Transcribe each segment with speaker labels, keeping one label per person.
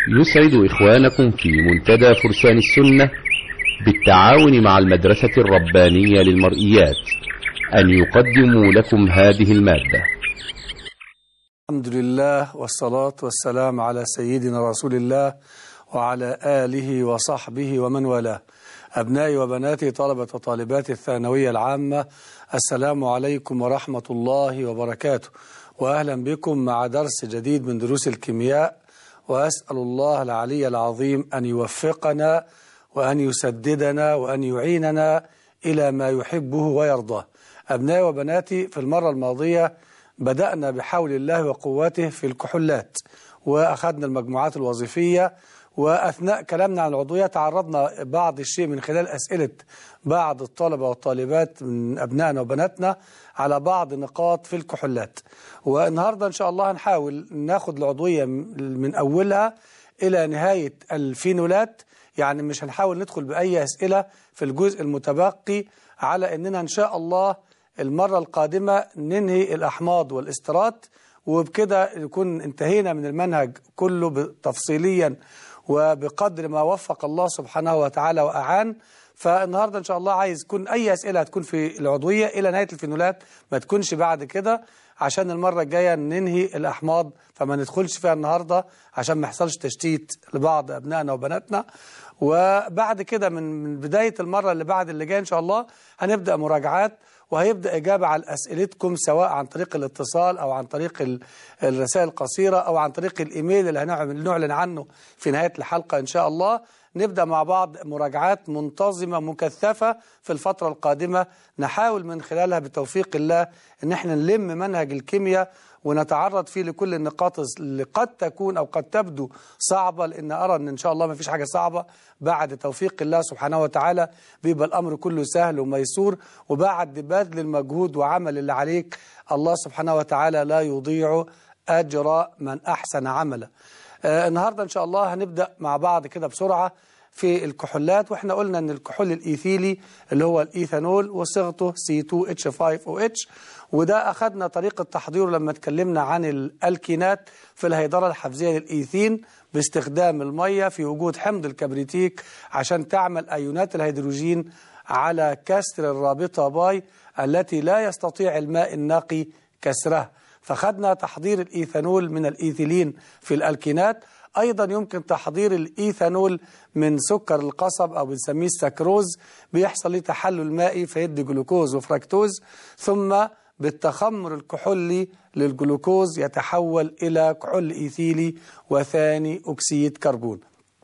Speaker 1: يسعد إخوانكم في منتدى فرسان السنة بالتعاون مع المدرسة الربانية للمرئيات أن يقدموا لكم هذه المادة
Speaker 2: الحمد لله والصلاة والسلام على سيدنا رسول الله وعلى آله وصحبه ومن والاه أبنائي وبناتي طلبة وطالبات الثانوية العامة السلام عليكم ورحمة الله وبركاته وأهلا بكم مع درس جديد من دروس الكيمياء وأسأل الله العلي العظيم أن يوفقنا وأن يسددنا وأن يعيننا إلى ما يحبه ويرضاه أبنائي وبناتي في المرة الماضية بدأنا بحول الله وقوته في الكحولات وأخذنا المجموعات الوظيفية وأثناء كلامنا عن العضوية تعرضنا بعض الشيء من خلال أسئلة بعض الطلبة والطالبات من أبنائنا وبناتنا على بعض نقاط في الكحولات والنهاردة إن شاء الله هنحاول ناخد العضوية من أولها إلى نهاية الفينولات يعني مش هنحاول ندخل بأي أسئلة في الجزء المتبقي على أننا إن شاء الله المرة القادمة ننهي الأحماض والاسترات وبكده يكون انتهينا من المنهج كله تفصيليا وبقدر ما وفق الله سبحانه وتعالى وأعان فالنهاردة إن شاء الله عايز تكون أي أسئلة هتكون في العضوية إلى نهاية الفينولات ما تكونش بعد كده عشان المرة الجاية ننهي الأحماض فما ندخلش فيها النهاردة عشان ما يحصلش تشتيت لبعض أبنائنا وبناتنا وبعد كده من بداية المرة اللي بعد اللي جاية إن شاء الله هنبدأ مراجعات وهيبدأ إجابة على أسئلتكم سواء عن طريق الاتصال أو عن طريق الرسائل القصيرة أو عن طريق الإيميل اللي هنعلن عنه في نهاية الحلقة إن شاء الله نبدأ مع بعض مراجعات منتظمة مكثفة في الفترة القادمة نحاول من خلالها بتوفيق الله ان احنا نلم منهج الكيمياء ونتعرض فيه لكل النقاط اللي قد تكون أو قد تبدو صعبة لأن أرى أن إن شاء الله ما فيش حاجة صعبة بعد توفيق الله سبحانه وتعالى بيبقى الأمر كله سهل وميسور وبعد بذل المجهود وعمل اللي عليك الله سبحانه وتعالى لا يضيع أجر من أحسن عملا آه النهاردة إن شاء الله هنبدأ مع بعض كده بسرعة في الكحولات واحنا قلنا ان الكحول الايثيلي اللي هو الايثانول وصيغته C2H5OH وده اخذنا طريقة تحضيره لما اتكلمنا عن الالكينات في الهيدرة الحفزية للايثين باستخدام المية في وجود حمض الكبريتيك عشان تعمل ايونات الهيدروجين على كسر الرابطة باي التي لا يستطيع الماء النقي كسرها فخدنا تحضير الايثانول من الايثيلين في الالكينات أيضا يمكن تحضير الإيثانول من سكر القصب أو بنسميه السكروز بيحصل له تحلل مائي فيدي جلوكوز وفركتوز ثم بالتخمر الكحولي للجلوكوز يتحول إلى كحول إيثيلي وثاني أكسيد كربون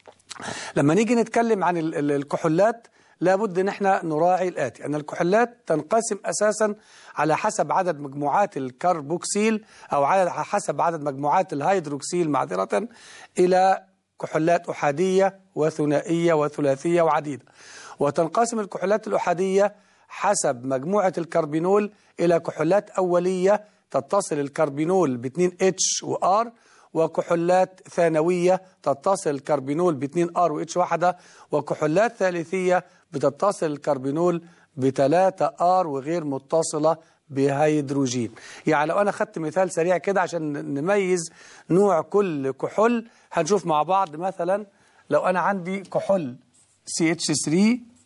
Speaker 2: لما نيجي نتكلم عن الكحولات لابد ان احنا نراعي الآتي أن الكحولات تنقسم أساسا على حسب عدد مجموعات الكربوكسيل أو على حسب عدد مجموعات الهيدروكسيل معذرة إلى كحولات أحادية وثنائية وثلاثية وعديدة وتنقسم الكحولات الأحادية حسب مجموعة الكربينول إلى كحولات أولية تتصل الكربينول ب 2 اتش وار وكحولات ثانوية تتصل الكربينول ب 2 ار و اتش واحدة وكحولات ثالثية بتتصل الكربينول بثلاثة ار وغير متصلة بهيدروجين يعني لو أنا خدت مثال سريع كده عشان نميز نوع كل كحول هنشوف مع بعض مثلا لو أنا عندي كحول CH3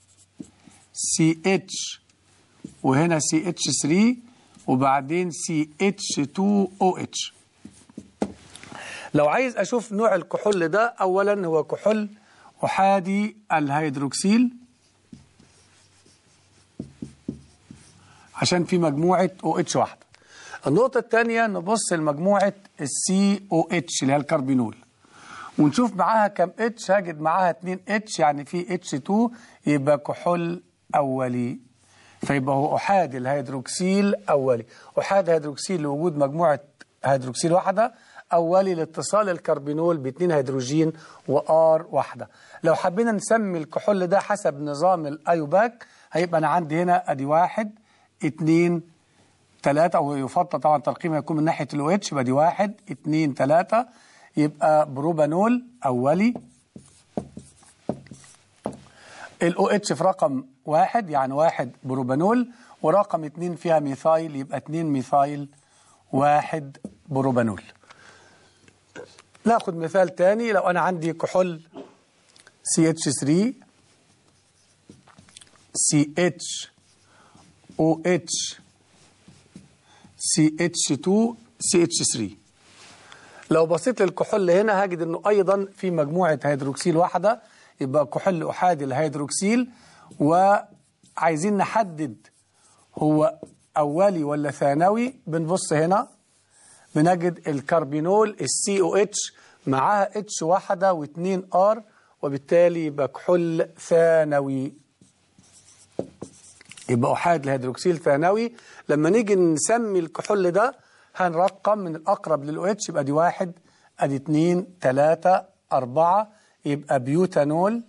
Speaker 2: CH وهنا CH3 وبعدين CH2OH لو عايز أشوف نوع الكحول ده أولا هو كحول أحادي الهيدروكسيل عشان في مجموعة OH واحدة النقطة الثانية نبص لمجموعة السي او اتش اللي هي الكربينول ونشوف معاها كم اتش هجد معاها 2 اتش يعني في اتش 2 يبقى كحول أولي فيبقى هو أحادي الهيدروكسيل أولي أحادي هيدروكسيل لوجود مجموعة هيدروكسيل واحدة أولي لاتصال الكربينول باثنين هيدروجين وآر واحدة لو حبينا نسمي الكحول ده حسب نظام الأيوباك هيبقى أنا عندي هنا أدي واحد اتنين تلاتة أو يفضل طبعا ترقيمه يكون من ناحية الأو اتش يبقى دي واحد اتنين تلاتة يبقى بروبانول أولي الأو اتش في رقم واحد يعني واحد بروبانول ورقم اتنين فيها ميثايل يبقى اتنين ميثايل واحد بروبانول ناخد مثال تاني لو أنا عندي كحول CH3 CH OH CH2 CH3 لو بصيت للكحول هنا هجد انه ايضا في مجموعة هيدروكسيل واحدة يبقى كحول احادي الهيدروكسيل وعايزين نحدد هو اولي ولا ثانوي بنبص هنا بنجد الكربينول السي او اتش معاها اتش واحدة واثنين ار وبالتالي يبقى كحول ثانوي يبقى أحاد الهيدروكسيل ثانوي لما نيجي نسمي الكحول ده هنرقم من الأقرب للأو اتش يبقى دي واحد أدي اتنين تلاتة أربعة يبقى بيوتانول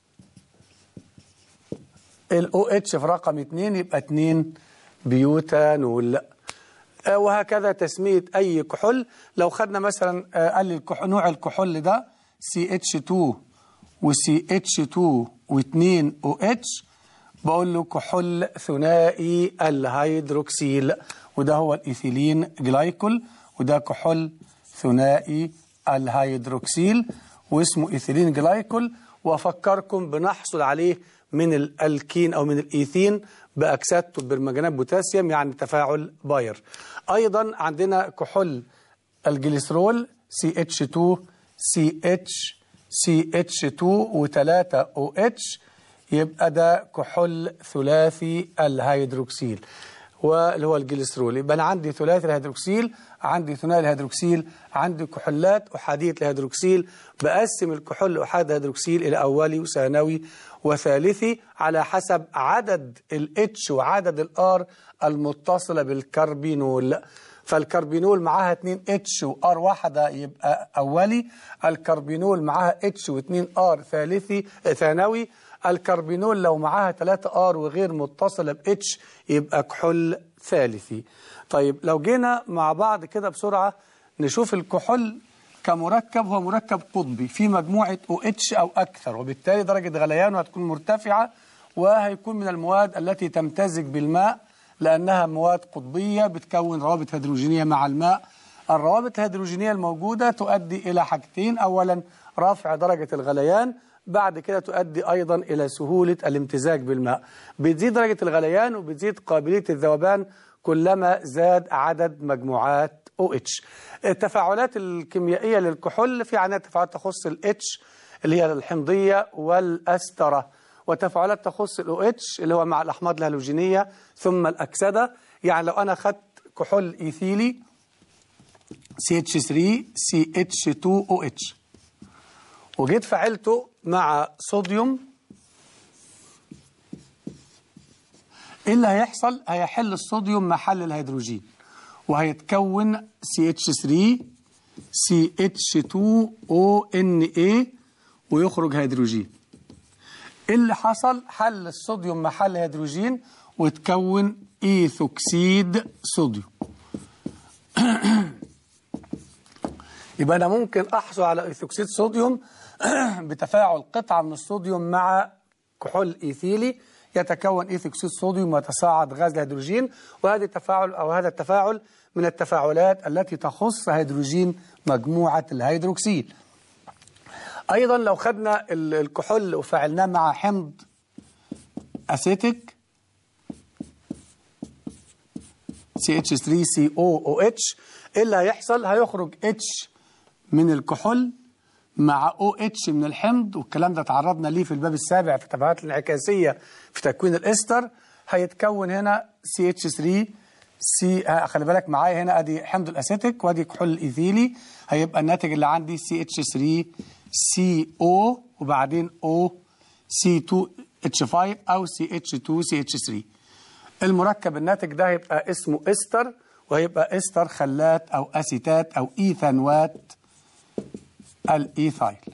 Speaker 2: الأو اتش في رقم اتنين يبقى اتنين بيوتانول آه، وهكذا تسمية أي كحول لو خدنا مثلا آه، قال لي الكح- نوع الكحول ده CH2 و CH2 و2 OH بقول له كحول ثنائي الهيدروكسيل وده هو الإيثيلين جلايكول وده كحول ثنائي الهيدروكسيل واسمه إيثيلين جلايكول وأفكركم بنحصل عليه من الألكين أو من الإيثين بأكسات برمجانات بوتاسيوم يعني تفاعل باير أيضا عندنا كحول الجليسرول CH2 CH CH2 و3 OH يبقى ده كحول ثلاثي الهيدروكسيل واللي هو الجليسرول يبقى انا عندي ثلاثي الهيدروكسيل عندي ثنائي الهيدروكسيل عندي كحولات احاديه الهيدروكسيل بقسم الكحول احاد الهيدروكسيل الى اولي وثانوي وثالثي على حسب عدد الاتش وعدد الار المتصله بالكربينول فالكربينول معاها 2 اتش وار واحده يبقى اولي الكربينول معاها اتش و2 ار ثالثي آه، ثانوي الكربينول لو معاها 3 ار وغير متصله باتش يبقى كحول ثالثي طيب لو جينا مع بعض كده بسرعه نشوف الكحول كمركب هو مركب قطبي في مجموعه او اتش او اكثر وبالتالي درجه غليانه هتكون مرتفعه وهيكون من المواد التي تمتزج بالماء لأنها مواد قطبية بتكون روابط هيدروجينية مع الماء الروابط الهيدروجينية الموجودة تؤدي إلى حاجتين أولا رفع درجة الغليان بعد كده تؤدي أيضا إلى سهولة الامتزاج بالماء بتزيد درجة الغليان وبتزيد قابلية الذوبان كلما زاد عدد مجموعات OH التفاعلات الكيميائية للكحول في عندنا تفاعلات تخص ال H اللي هي الحمضية والأسترة وتفاعلات تخص ال OH اللي هو مع الأحماض الهالوجينية ثم الأكسدة يعني لو أنا خدت كحول إيثيلي CH3 CH2OH وجيت فعلته مع صوديوم ايه اللي هيحصل هيحل الصوديوم محل الهيدروجين وهيتكون CH3 CH2ONA ويخرج هيدروجين ايه اللي حصل حل الصوديوم محل هيدروجين وتكون ايثوكسيد صوديوم يبقى انا ممكن احصل على ايثوكسيد صوديوم بتفاعل قطعه من الصوديوم مع كحول ايثيلي يتكون ايثوكسيد صوديوم ويتصاعد غاز الهيدروجين وهذا التفاعل او هذا التفاعل من التفاعلات التي تخص هيدروجين مجموعه الهيدروكسيل ايضا لو خدنا ال- الكحول وفعلناه مع حمض اسيتيك CH3COOH ايه اللي هيحصل هيخرج H من الكحول مع OH من الحمض والكلام ده تعرضنا ليه في الباب السابع في التفاعلات الانعكاسية في تكوين الإستر هيتكون هنا CH3 سي آه، خلي بالك معايا هنا ادي حمض الاسيتيك وادي كحول الايثيلي هيبقى الناتج اللي عندي CH3 CO وبعدين O C2H5 او CH2 CH3 المركب الناتج ده هيبقى اسمه استر وهيبقى استر خلات او اسيتات او ايثانوات الايثايل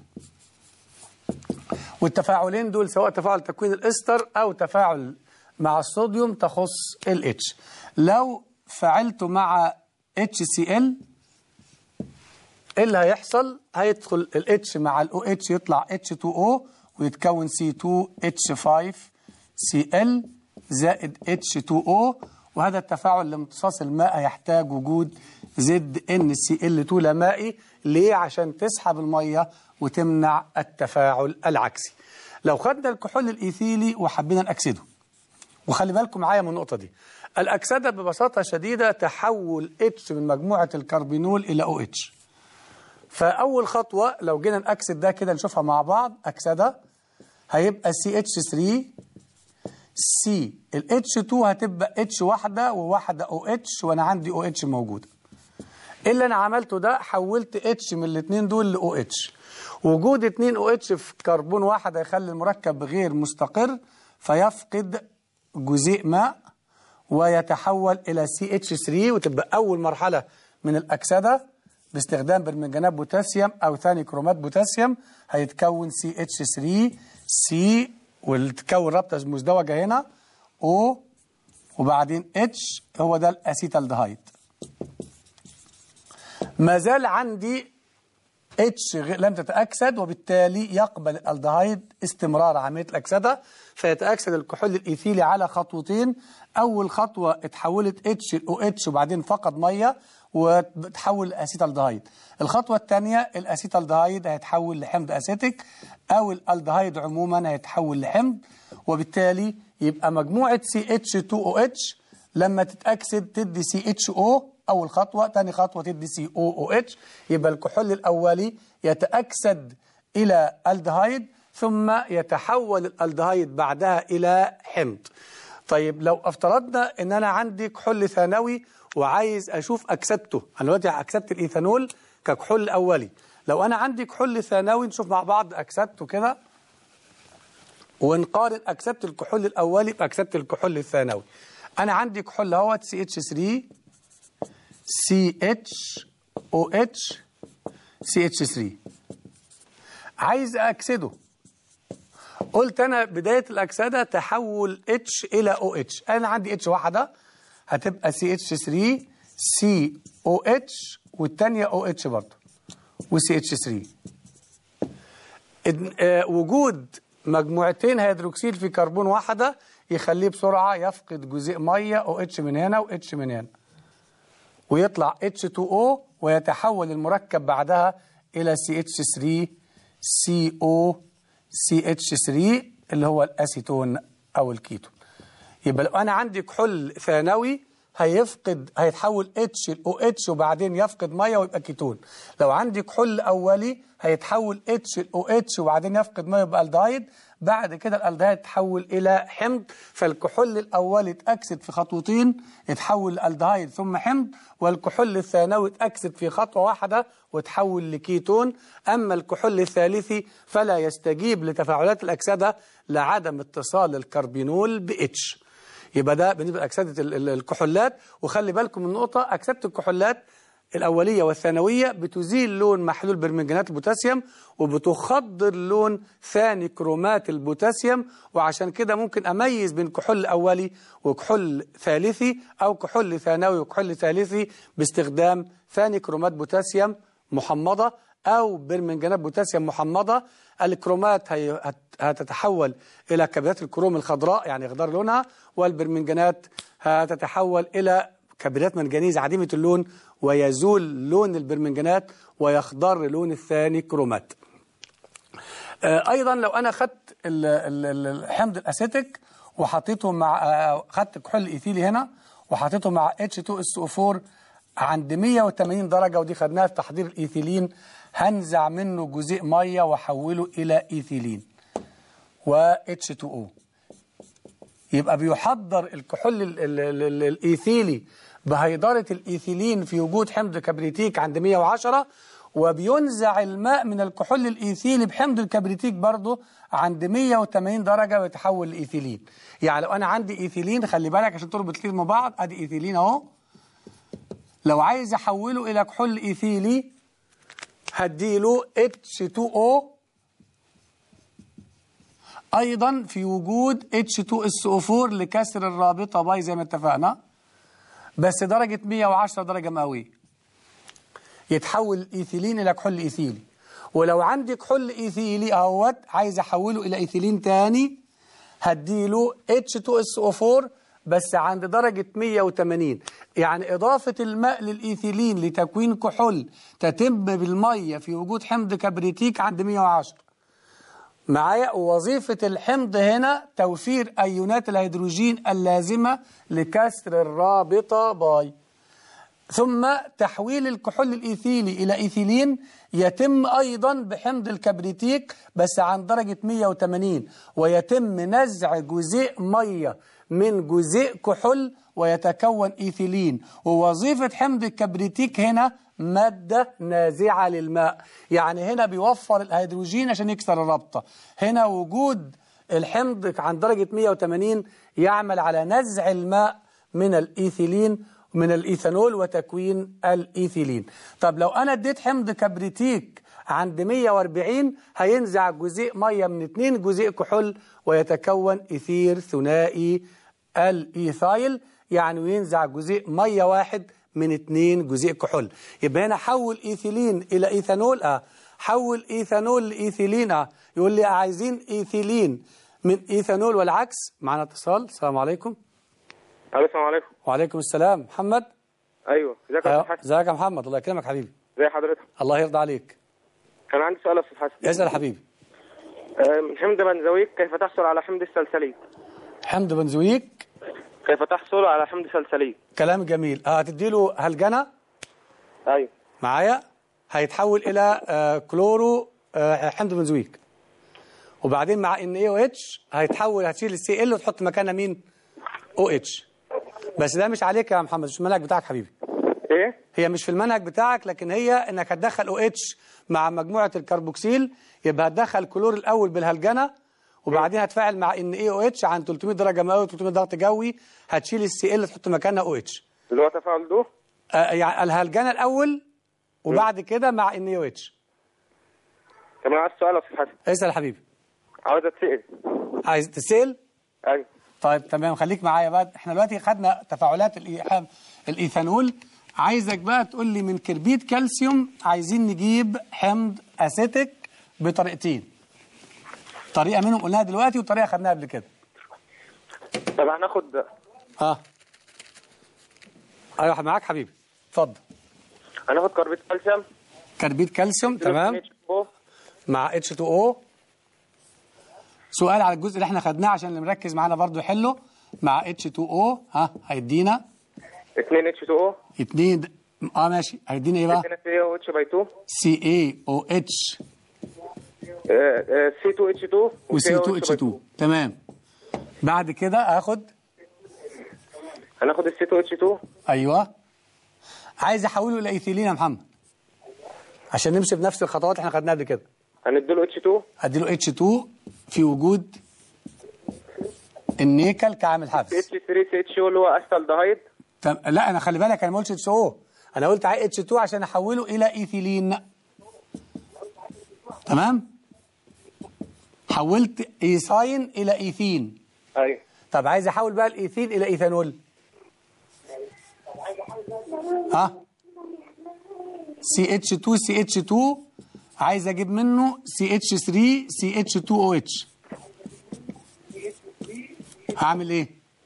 Speaker 2: والتفاعلين دول سواء تفاعل تكوين الاستر او تفاعل مع الصوديوم تخص ال H لو فعلته مع HCl ايه اللي هيحصل هيدخل ال H مع ال OH يطلع H2O ويتكون C2H5Cl زائد H2O وهذا التفاعل لامتصاص الماء يحتاج وجود زد ان سي ال 2 لمائي ليه عشان تسحب الميه وتمنع التفاعل العكسي لو خدنا الكحول الايثيلي وحبينا ناكسده وخلي بالكم معايا من النقطه دي الاكسده ببساطه شديده تحول اتش من مجموعه الكربينول الى او اتش فاول خطوه لو جينا ناكسد ده كده نشوفها مع بعض اكسده هيبقى سي اتش 3 سي الاتش 2 هتبقى اتش واحده وواحده او اتش وانا عندي او اتش موجوده إيه اللي انا عملته ده حولت اتش من الاثنين دول لاو اتش وجود 2 او اتش في كربون واحد هيخلي المركب غير مستقر فيفقد جزيء ماء ويتحول الى سي اتش 3 وتبقى اول مرحله من الاكسده باستخدام برمنجانات بوتاسيوم او ثاني كرومات بوتاسيوم هيتكون سي اتش 3 سي وتكون رابطه مزدوجه هنا او وبعدين اتش هو ده الاسيتالدهايد ما زال عندي اتش لم تتاكسد وبالتالي يقبل الالدهايد استمرار عمليه الاكسده فيتاكسد الكحول الايثيلي على خطوتين اول خطوه اتحولت اتش او اتش وبعدين فقد ميه وتحول لاسيتالدهايد الخطوه الثانيه الاسيتالدهايد هيتحول لحمض اسيتيك او الالدهايد عموما هيتحول لحمض وبالتالي يبقى مجموعه سي اتش 2 او اتش لما تتاكسد تدي سي اتش او اول خطوه ثاني خطوه تدي سي او او اتش يبقى الكحول الاولي يتاكسد الى الدهايد ثم يتحول الالدهايد بعدها الى حمض طيب لو افترضنا ان انا عندي كحول ثانوي وعايز اشوف اكسدته انا دلوقتي اكسدت الايثانول ككحول اولي لو انا عندي كحول ثانوي نشوف مع بعض اكسدته كده ونقارن اكسدة الكحول الاولي باكسدة الكحول الثانوي انا عندي كحول اهوت سي اتش 3 سي اتش او اتش سي اتش 3 عايز اكسده قلت انا بدايه الاكسده تحول اتش الى او اتش انا عندي اتش واحده هتبقى سي اتش 3 سي او اتش والثانيه او اتش برضه وسي اتش 3 إد- آه، وجود مجموعتين هيدروكسيل في كربون واحده يخليه بسرعه يفقد جزيء ميه او اتش من هنا و اتش من هنا ويطلع H2O ويتحول المركب بعدها إلى CH3 CO CH3 اللي هو الأسيتون أو الكيتون يبقى لو أنا عندي كحول ثانوي هيفقد هيتحول اتش ل OH وبعدين يفقد ميه ويبقى كيتون لو عندي كحول اولي هيتحول اتش ل OH وبعدين يفقد ميه ويبقى الدهايد بعد كده الالدهايد يتحول الى حمض فالكحول الاولي اتاكسد في خطوتين يتحول لالدهايد ثم حمض والكحول الثانوي اتاكسد في خطوه واحده وتحول لكيتون اما الكحول الثالثي فلا يستجيب لتفاعلات الاكسده لعدم اتصال الكربينول باتش يبقى ده بالنسبه لاكسده ال- ال- الكحولات وخلي بالكم من نقطه اكسده الكحولات الأولية والثانوية بتزيل لون محلول برمنجانات البوتاسيوم وبتخضر لون ثاني كرومات البوتاسيوم وعشان كده ممكن أميز بين كحول أولي وكحول ثالثي أو كحول ثانوي وكحول ثالثي باستخدام ثاني كرومات بوتاسيوم محمضة أو برمنجانات بوتاسيوم محمضة الكرومات هي هت- هتتحول إلى كبريتات الكروم الخضراء يعني خضار لونها والبرمنجانات هتتحول إلى كبريتات منجنيز عديمة اللون ويزول لون البرمنجانات ويخضر لون الثاني كرومات آه، ايضا لو انا خدت ال- ال- ال- الحمض الاسيتيك وحطيته مع آه، خدت كحول ايثيلي هنا وحطيته مع H2SO4 عند 180 درجة ودي خدناها في تحضير الايثيلين هنزع منه جزيء مية واحوله الى ايثيلين و H2O يبقى بيحضر الكحول ال- ال- ال- ال- الايثيلي بهيدرة الايثيلين في وجود حمض كبريتيك عند 110 وبينزع الماء من الكحول الايثيلي بحمض الكبريتيك برضه عند 180 درجة ويتحول لايثيلين يعني لو انا عندي ايثيلين خلي بالك عشان تربط الاثنين مع بعض ادي ايثيلين اهو لو عايز احوله الى كحول ايثيلي هديله H2O ايضا في وجود H2SO4 لكسر الرابطه باي زي ما اتفقنا بس درجه 110 درجه مئويه يتحول الايثيلين الى كحول ايثيلي ولو عندي كحول ايثيلي اهوت عايز احوله الى ايثيلين تاني هديله H2SO4 بس عند درجة 180 يعني إضافة الماء للإيثيلين لتكوين كحول تتم بالمية في وجود حمض كبريتيك عند 110 معايا وظيفة الحمض هنا توفير أيونات الهيدروجين اللازمة لكسر الرابطة باي ثم تحويل الكحول الإيثيلي إلى إيثيلين يتم أيضا بحمض الكبريتيك بس عن درجة 180 ويتم نزع جزيء مية من جزيء كحول ويتكون إيثيلين ووظيفة حمض الكبريتيك هنا مادة نازعة للماء يعني هنا بيوفر الهيدروجين عشان يكسر الرابطة هنا وجود الحمض عن درجة 180 يعمل على نزع الماء من الإيثيلين من الإيثانول وتكوين الإيثيلين طب لو أنا اديت حمض كبريتيك عند 140 هينزع جزيء مية من 2 جزيء كحول ويتكون إثير ثنائي الإيثايل يعني وينزع جزيء مية واحد من 2 جزيء كحول يبقى هنا حول إيثيلين إلى إيثانول أه حول إيثانول لإيثيلين أه يقول لي عايزين إيثيلين من إيثانول والعكس معنا اتصال السلام عليكم
Speaker 3: الو السلام عليكم
Speaker 2: وعليكم السلام محمد
Speaker 3: ايوه ازيك يا
Speaker 2: أيوة.
Speaker 3: استاذ حسن
Speaker 2: ازيك يا محمد الله يكرمك حبيبي
Speaker 3: ازي حضرتك
Speaker 2: الله يرضى عليك
Speaker 3: كان عندي سؤال يا استاذ حسن
Speaker 2: اسال يا حبيبي
Speaker 3: آه، من حمض بنزويك كيف تحصل على حمض السلسليك
Speaker 2: حمد بنزويك
Speaker 3: كيف تحصل على حمض سلسليك
Speaker 2: كلام جميل اه هتديله هلجنه
Speaker 3: ايوه
Speaker 2: معايا هيتحول الى آه كلورو آه حمض بنزويك وبعدين مع ان اي او اتش هيتحول هتشيل السي ال وتحط مكانها مين او اتش بس ده مش عليك يا محمد مش المنهج بتاعك حبيبي
Speaker 3: ايه
Speaker 2: هي مش في المنهج بتاعك لكن هي انك هتدخل او اتش مع مجموعه الكربوكسيل يبقى هتدخل كلور الاول بالهلجنه وبعدين هتفاعل مع ان اي او اتش عن 300 درجه مئويه و300 ضغط جوي هتشيل السي ال تحط مكانها او اتش
Speaker 3: اللي هو تفاعل ده
Speaker 2: آه يعني الهلجنه الاول وبعد كده مع ان اي او اتش
Speaker 3: طب انا عايز سؤال يا استاذ حسن
Speaker 2: اسال يا حبيبي
Speaker 3: عاوز اتسال
Speaker 2: عايز تسال
Speaker 3: ايوه
Speaker 2: طيب تمام خليك معايا بقى احنا دلوقتي خدنا تفاعلات الإيحام الايثانول عايزك بقى تقول لي من كربيد كالسيوم عايزين نجيب حمض اسيتيك بطريقتين طريقه منهم قلناها دلوقتي وطريقه خدناها قبل كده
Speaker 3: طب هناخد
Speaker 2: اه ايوه معاك حبيبي اتفضل
Speaker 3: هناخد كربيد كالسيوم
Speaker 2: كربيد كالسيوم تمام
Speaker 3: H2O.
Speaker 2: مع H2O سؤال على الجزء اللي احنا خدناه عشان اللي مركز معانا برضو يحله مع H2O ها هيدينا
Speaker 3: 2 اتش 2 او
Speaker 2: اتنين اه ماشي هيدينا ايه بقى
Speaker 3: هنا سي او اتش باي 2
Speaker 2: سي اي او اتش
Speaker 3: سي 2 اتش 2
Speaker 2: وسي 2 اتش 2 تمام بعد كده هاخد
Speaker 3: هناخد السي 2 اتش 2
Speaker 2: ايوه عايز احوله الى ايثيلين يا محمد عشان نمشي بنفس الخطوات اللي احنا خدناها قبل كده
Speaker 3: هنديله اتش 2
Speaker 2: اديله اتش 2 في وجود النيكل كعامل حبس
Speaker 3: اتش 3 سي اتش او اللي هو اسفلدهايد
Speaker 2: تم... لا انا خلي بالك انا ما قلتش اتش او انا قلت على اتش 2 عشان احوله الى ايثيلين تمام حولت ايثاين الى ايثين
Speaker 3: ايوه
Speaker 2: طب عايز احول بقى الايثين الى ايثانول ها سي اتش 2 سي اتش 2 عايز اجيب منه سي اتش 3 سي اتش 2 او اتش هعمل ايه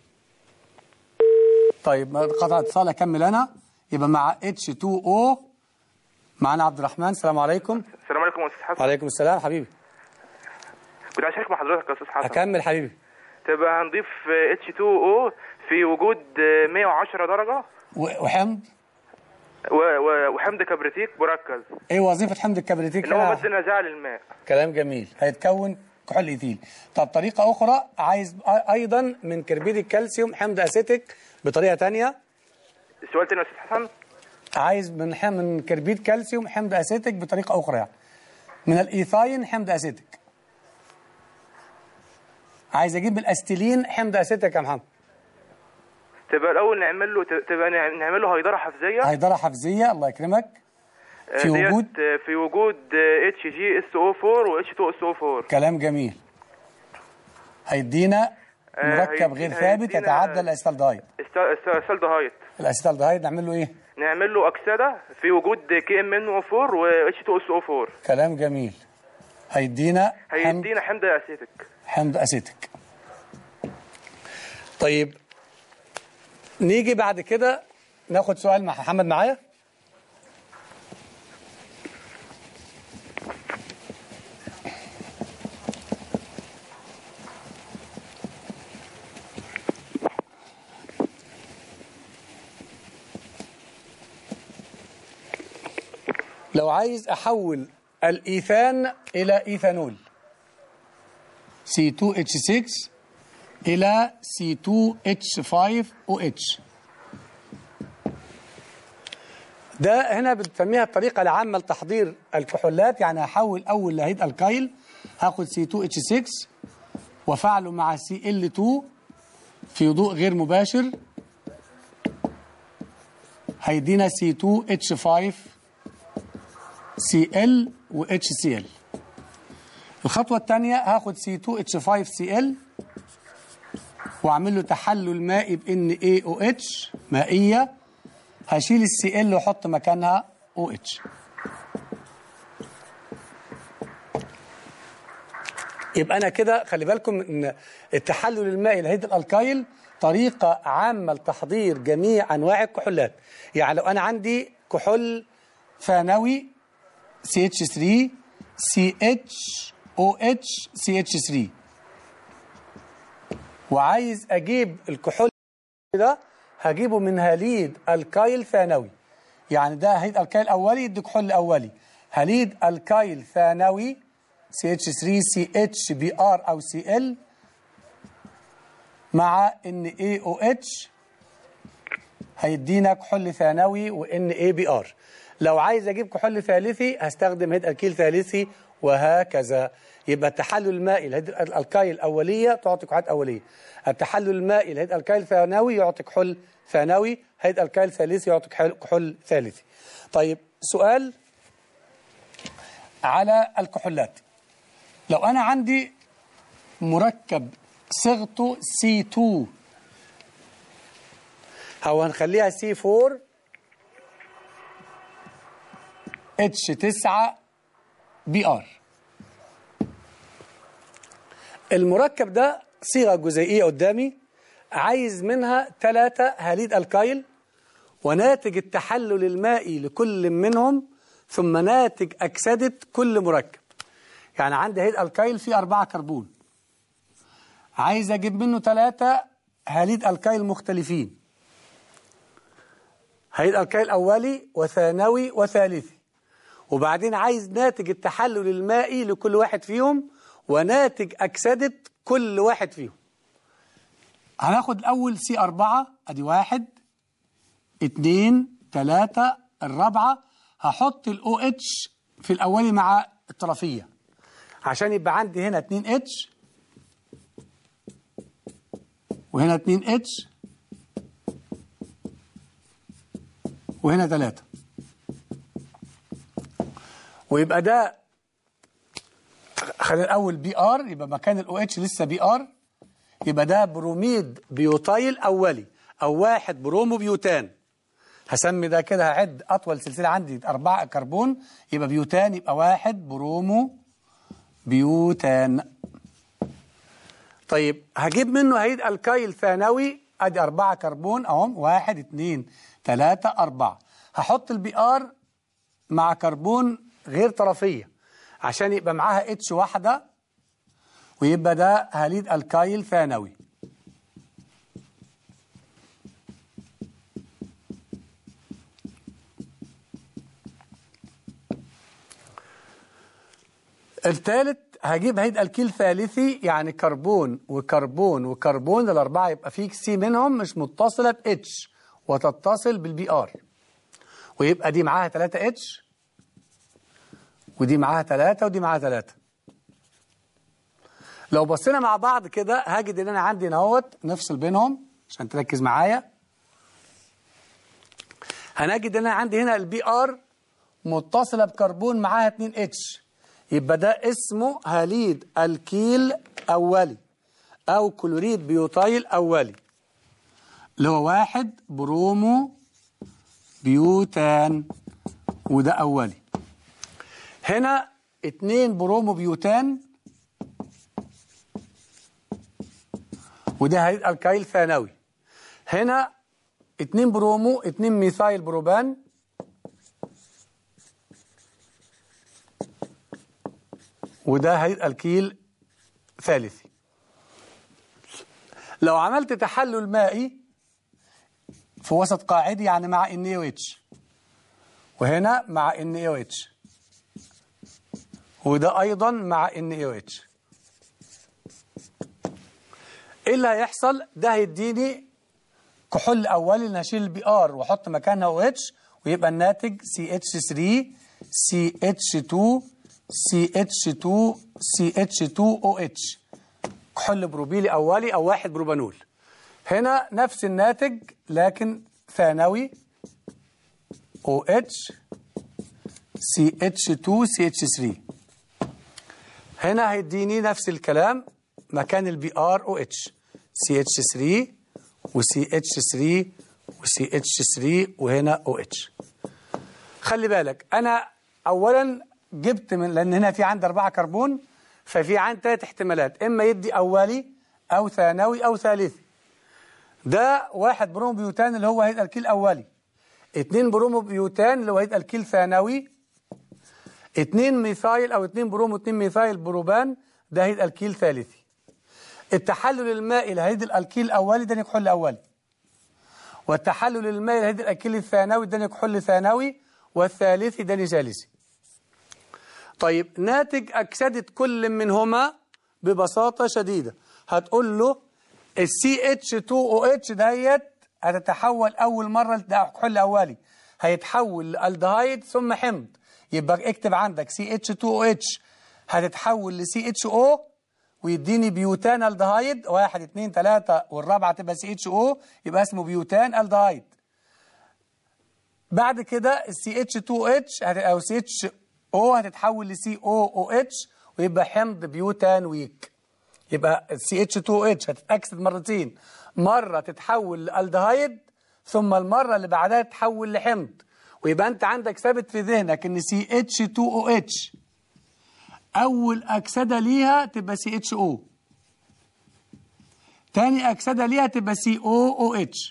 Speaker 2: طيب ما قطع اتصال اكمل انا يبقى مع اتش 2 او معانا عبد الرحمن السلام عليكم
Speaker 3: السلام عليكم يا استاذ حسن
Speaker 2: وعليكم السلام حبيبي
Speaker 3: كنت عايز اشارك مع حضرتك يا استاذ حسن
Speaker 2: هكمل حبيبي
Speaker 3: تبقى هنضيف اتش 2 او في وجود 110 درجه
Speaker 2: و- وحمض
Speaker 3: و- و- وحمض كبريتيك مركز
Speaker 2: ايه وظيفه حمض الكبريتيك
Speaker 3: اللي هو
Speaker 2: هنا؟
Speaker 3: ماده نزاع للماء
Speaker 2: كلام جميل هيتكون كحول ايثيل طب طريقه اخرى عايز أ- ايضا من كربيد الكالسيوم حمض اسيتيك بطريقه تانية
Speaker 3: السؤال تاني يا استاذ حسن
Speaker 2: عايز من ح- من كربيد كالسيوم حمض اسيتيك بطريقه اخرى يعني من الايثاين حمض اسيتيك عايز اجيب من الاستيلين حمض اسيتيك يا محمد
Speaker 3: تبقى الاول نعمل له تبقى نع- نعمل له هيدره حفزيه
Speaker 2: هيدره حفزيه الله يكرمك
Speaker 3: آه،
Speaker 2: في
Speaker 3: ديت،
Speaker 2: وجود؟
Speaker 3: آه، في وجود اتش جي اس او 4 و اتش 2 اس او 4
Speaker 2: كلام جميل هيدينا
Speaker 3: آه،
Speaker 2: مركب غير
Speaker 3: هيدينا-
Speaker 2: ثابت
Speaker 3: هيدينا-
Speaker 2: يتعدى الاسيتالدهايد
Speaker 3: السالدهايد
Speaker 2: الاسيتالدهايد نعمل له ايه
Speaker 3: نعمل له اكسده في وجود كي ام ان او 4 و اتش 2 اس او 4
Speaker 2: كلام جميل هيدينا حمض
Speaker 3: هيدينا حمض اسيتيك
Speaker 2: حمض اسيتيك طيب نيجي بعد كده ناخد سؤال مع محمد معايا لو عايز احول الايثان الى ايثانول C2H6 الى C2H5OH ده هنا بنسميها الطريقة العامة لتحضير الكحولات يعني هحول أول لهيد الكايل هاخد C2H6 وفعله مع Cl2 في ضوء غير مباشر هيدينا C2H5 Cl و HCl الخطوة الثانية هاخد C2H5Cl واعمل له تحلل مائي ب NaOH مائية هشيل السي ال واحط مكانها او اتش يبقى انا كده خلي بالكم ان التحلل المائي لهيد الالكايل طريقه عامه لتحضير جميع انواع الكحولات يعني لو انا عندي كحول ثانوي CH3 CHOH CH3 وعايز اجيب الكحول ده هجيبه من هليد الكايل ثانوي يعني ده هليد الكايل اولي يدي كحول اولي هليد الكايل ثانوي CH3CHBr او Cl مع NaOH هيدينا كحول ثانوي و NaBr لو عايز اجيب كحول ثالثي هستخدم هيد الكيل ثالثي وهكذا يبقى التحلل المائي لهيد الكايل الاوليه تعطي كحولات اوليه التحلل المائي لهيد الكايل ثانوي يعطي كحول ثانوي هيد الكايل ثالثي يعطي كحول ثالثي طيب سؤال على الكحولات لو انا عندي مركب صيغته C2 او هنخليها C4 H9 BR المركب ده صيغة جزيئية قدامي عايز منها ثلاثة هاليد الكايل وناتج التحلل المائي لكل منهم ثم ناتج أكسدة كل مركب يعني عندي هيد الكايل فيه أربعة كربون عايز أجيب منه ثلاثة هاليد الكايل مختلفين هيد الكايل أولي وثانوي وثالثي وبعدين عايز ناتج التحلل المائي لكل واحد فيهم وناتج أكسدة كل واحد فيهم هناخد الأول سي أربعة أدي واحد اتنين تلاتة الرابعة هحط الأو اتش في الأولي مع الطرفية عشان يبقى عندي هنا اتنين اتش وهنا اتنين اتش وهنا تلاتة ويبقى ده خلينا الاول بي ار يبقى مكان الاو اتش لسه بي ار يبقى ده بروميد بيوتايل اولي او واحد برومو بيوتان هسمي ده كده هعد اطول سلسله عندي اربعه كربون يبقى بيوتان يبقى واحد برومو بيوتان طيب هجيب منه هيد الكايل ثانوي ادي اربعه كربون اهم واحد اتنين تلاته اربعه هحط البي ار مع كربون غير طرفيه عشان يبقى معاها اتش واحدة ويبقى ده هاليد الكايل ثانوي الثالث هجيب هيد الكيل ثالثي يعني كربون وكربون وكربون الأربعة يبقى فيك سي منهم مش متصلة ب اتش وتتصل بالبي ار ويبقى دي معاها 3 اتش ودي معاها ثلاثة ودي معاها ثلاثة لو بصينا مع بعض كده هجد ان انا عندي نهوت نفصل بينهم عشان تركز معايا هنجد ان انا عندي هنا البي ار متصلة بكربون معاها 2 اتش يبقى ده اسمه هاليد الكيل اولي او كلوريد بيوتايل اولي اللي هو واحد برومو بيوتان وده اولي هنا اتنين برومو بيوتان وده هيد الكايل ثانوي هنا 2 برومو 2 ميثايل بروبان وده هيبقى الكيل ثالثي لو عملت تحلل مائي في وسط قاعدي يعني مع NaOH وهنا مع NaOH وده أيضا مع NaOH ايه اللي هيحصل ده هيديني كحول اولي اللي هشيل البي ار واحط مكانها او اتش ويبقى الناتج سي اتش 3 سي اتش 2 سي اتش 2 سي اتش 2 او اتش كحول بروبيلي اولي او واحد بروبانول هنا نفس الناتج لكن ثانوي او اتش سي اتش 2 سي اتش 3 هنا هيديني نفس الكلام مكان البي ار او اتش سي اتش 3 وسي اتش 3 وسي اتش 3 وهنا او اتش خلي بالك انا اولا جبت من لان هنا في عندي اربعه كربون ففي عندي ثلاث احتمالات اما يدي اولي او ثانوي او ثالثي ده واحد برومو بيوتان اللي هو هيبقى الكيل اولي اتنين برومو بيوتان اللي هو هيبقى الكيل ثانوي اتنين ميثايل او اتنين برومو اتنين ميثايل بروبان ده هيبقى الكيل ثالثي التحلل المائي لهيدي الالكيل الاولي ده كحول اولي والتحلل المائي لهيدي الالكيل الثانوي ده كحول ثانوي والثالثي ده ثالثي طيب ناتج اكسده كل منهما ببساطه شديده هتقول له السي اتش 2 او اتش ديت هتتحول اول مره لكحول اولي هيتحول لالدهايد ثم حمض يبقى اكتب عندك سي اتش 2 او اتش هتتحول لسي اتش او ويديني بيوتان الدهايد واحد اتنين تلاتة والرابعة تبقى سي اتش او يبقى اسمه بيوتان الدهايد بعد كده السي اتش 2 اتش او سي اتش او هتتحول لسي او او اتش ويبقى حمض بيوتان ويك يبقى السي اتش 2 اتش هتتأكسد مرتين مرة تتحول لالدهايد ثم المرة اللي بعدها تتحول لحمض ويبقى انت عندك ثابت في ذهنك ان سي اتش 2 او اتش اول اكسده ليها تبقى سي اتش او تاني اكسده ليها تبقى سي او او اتش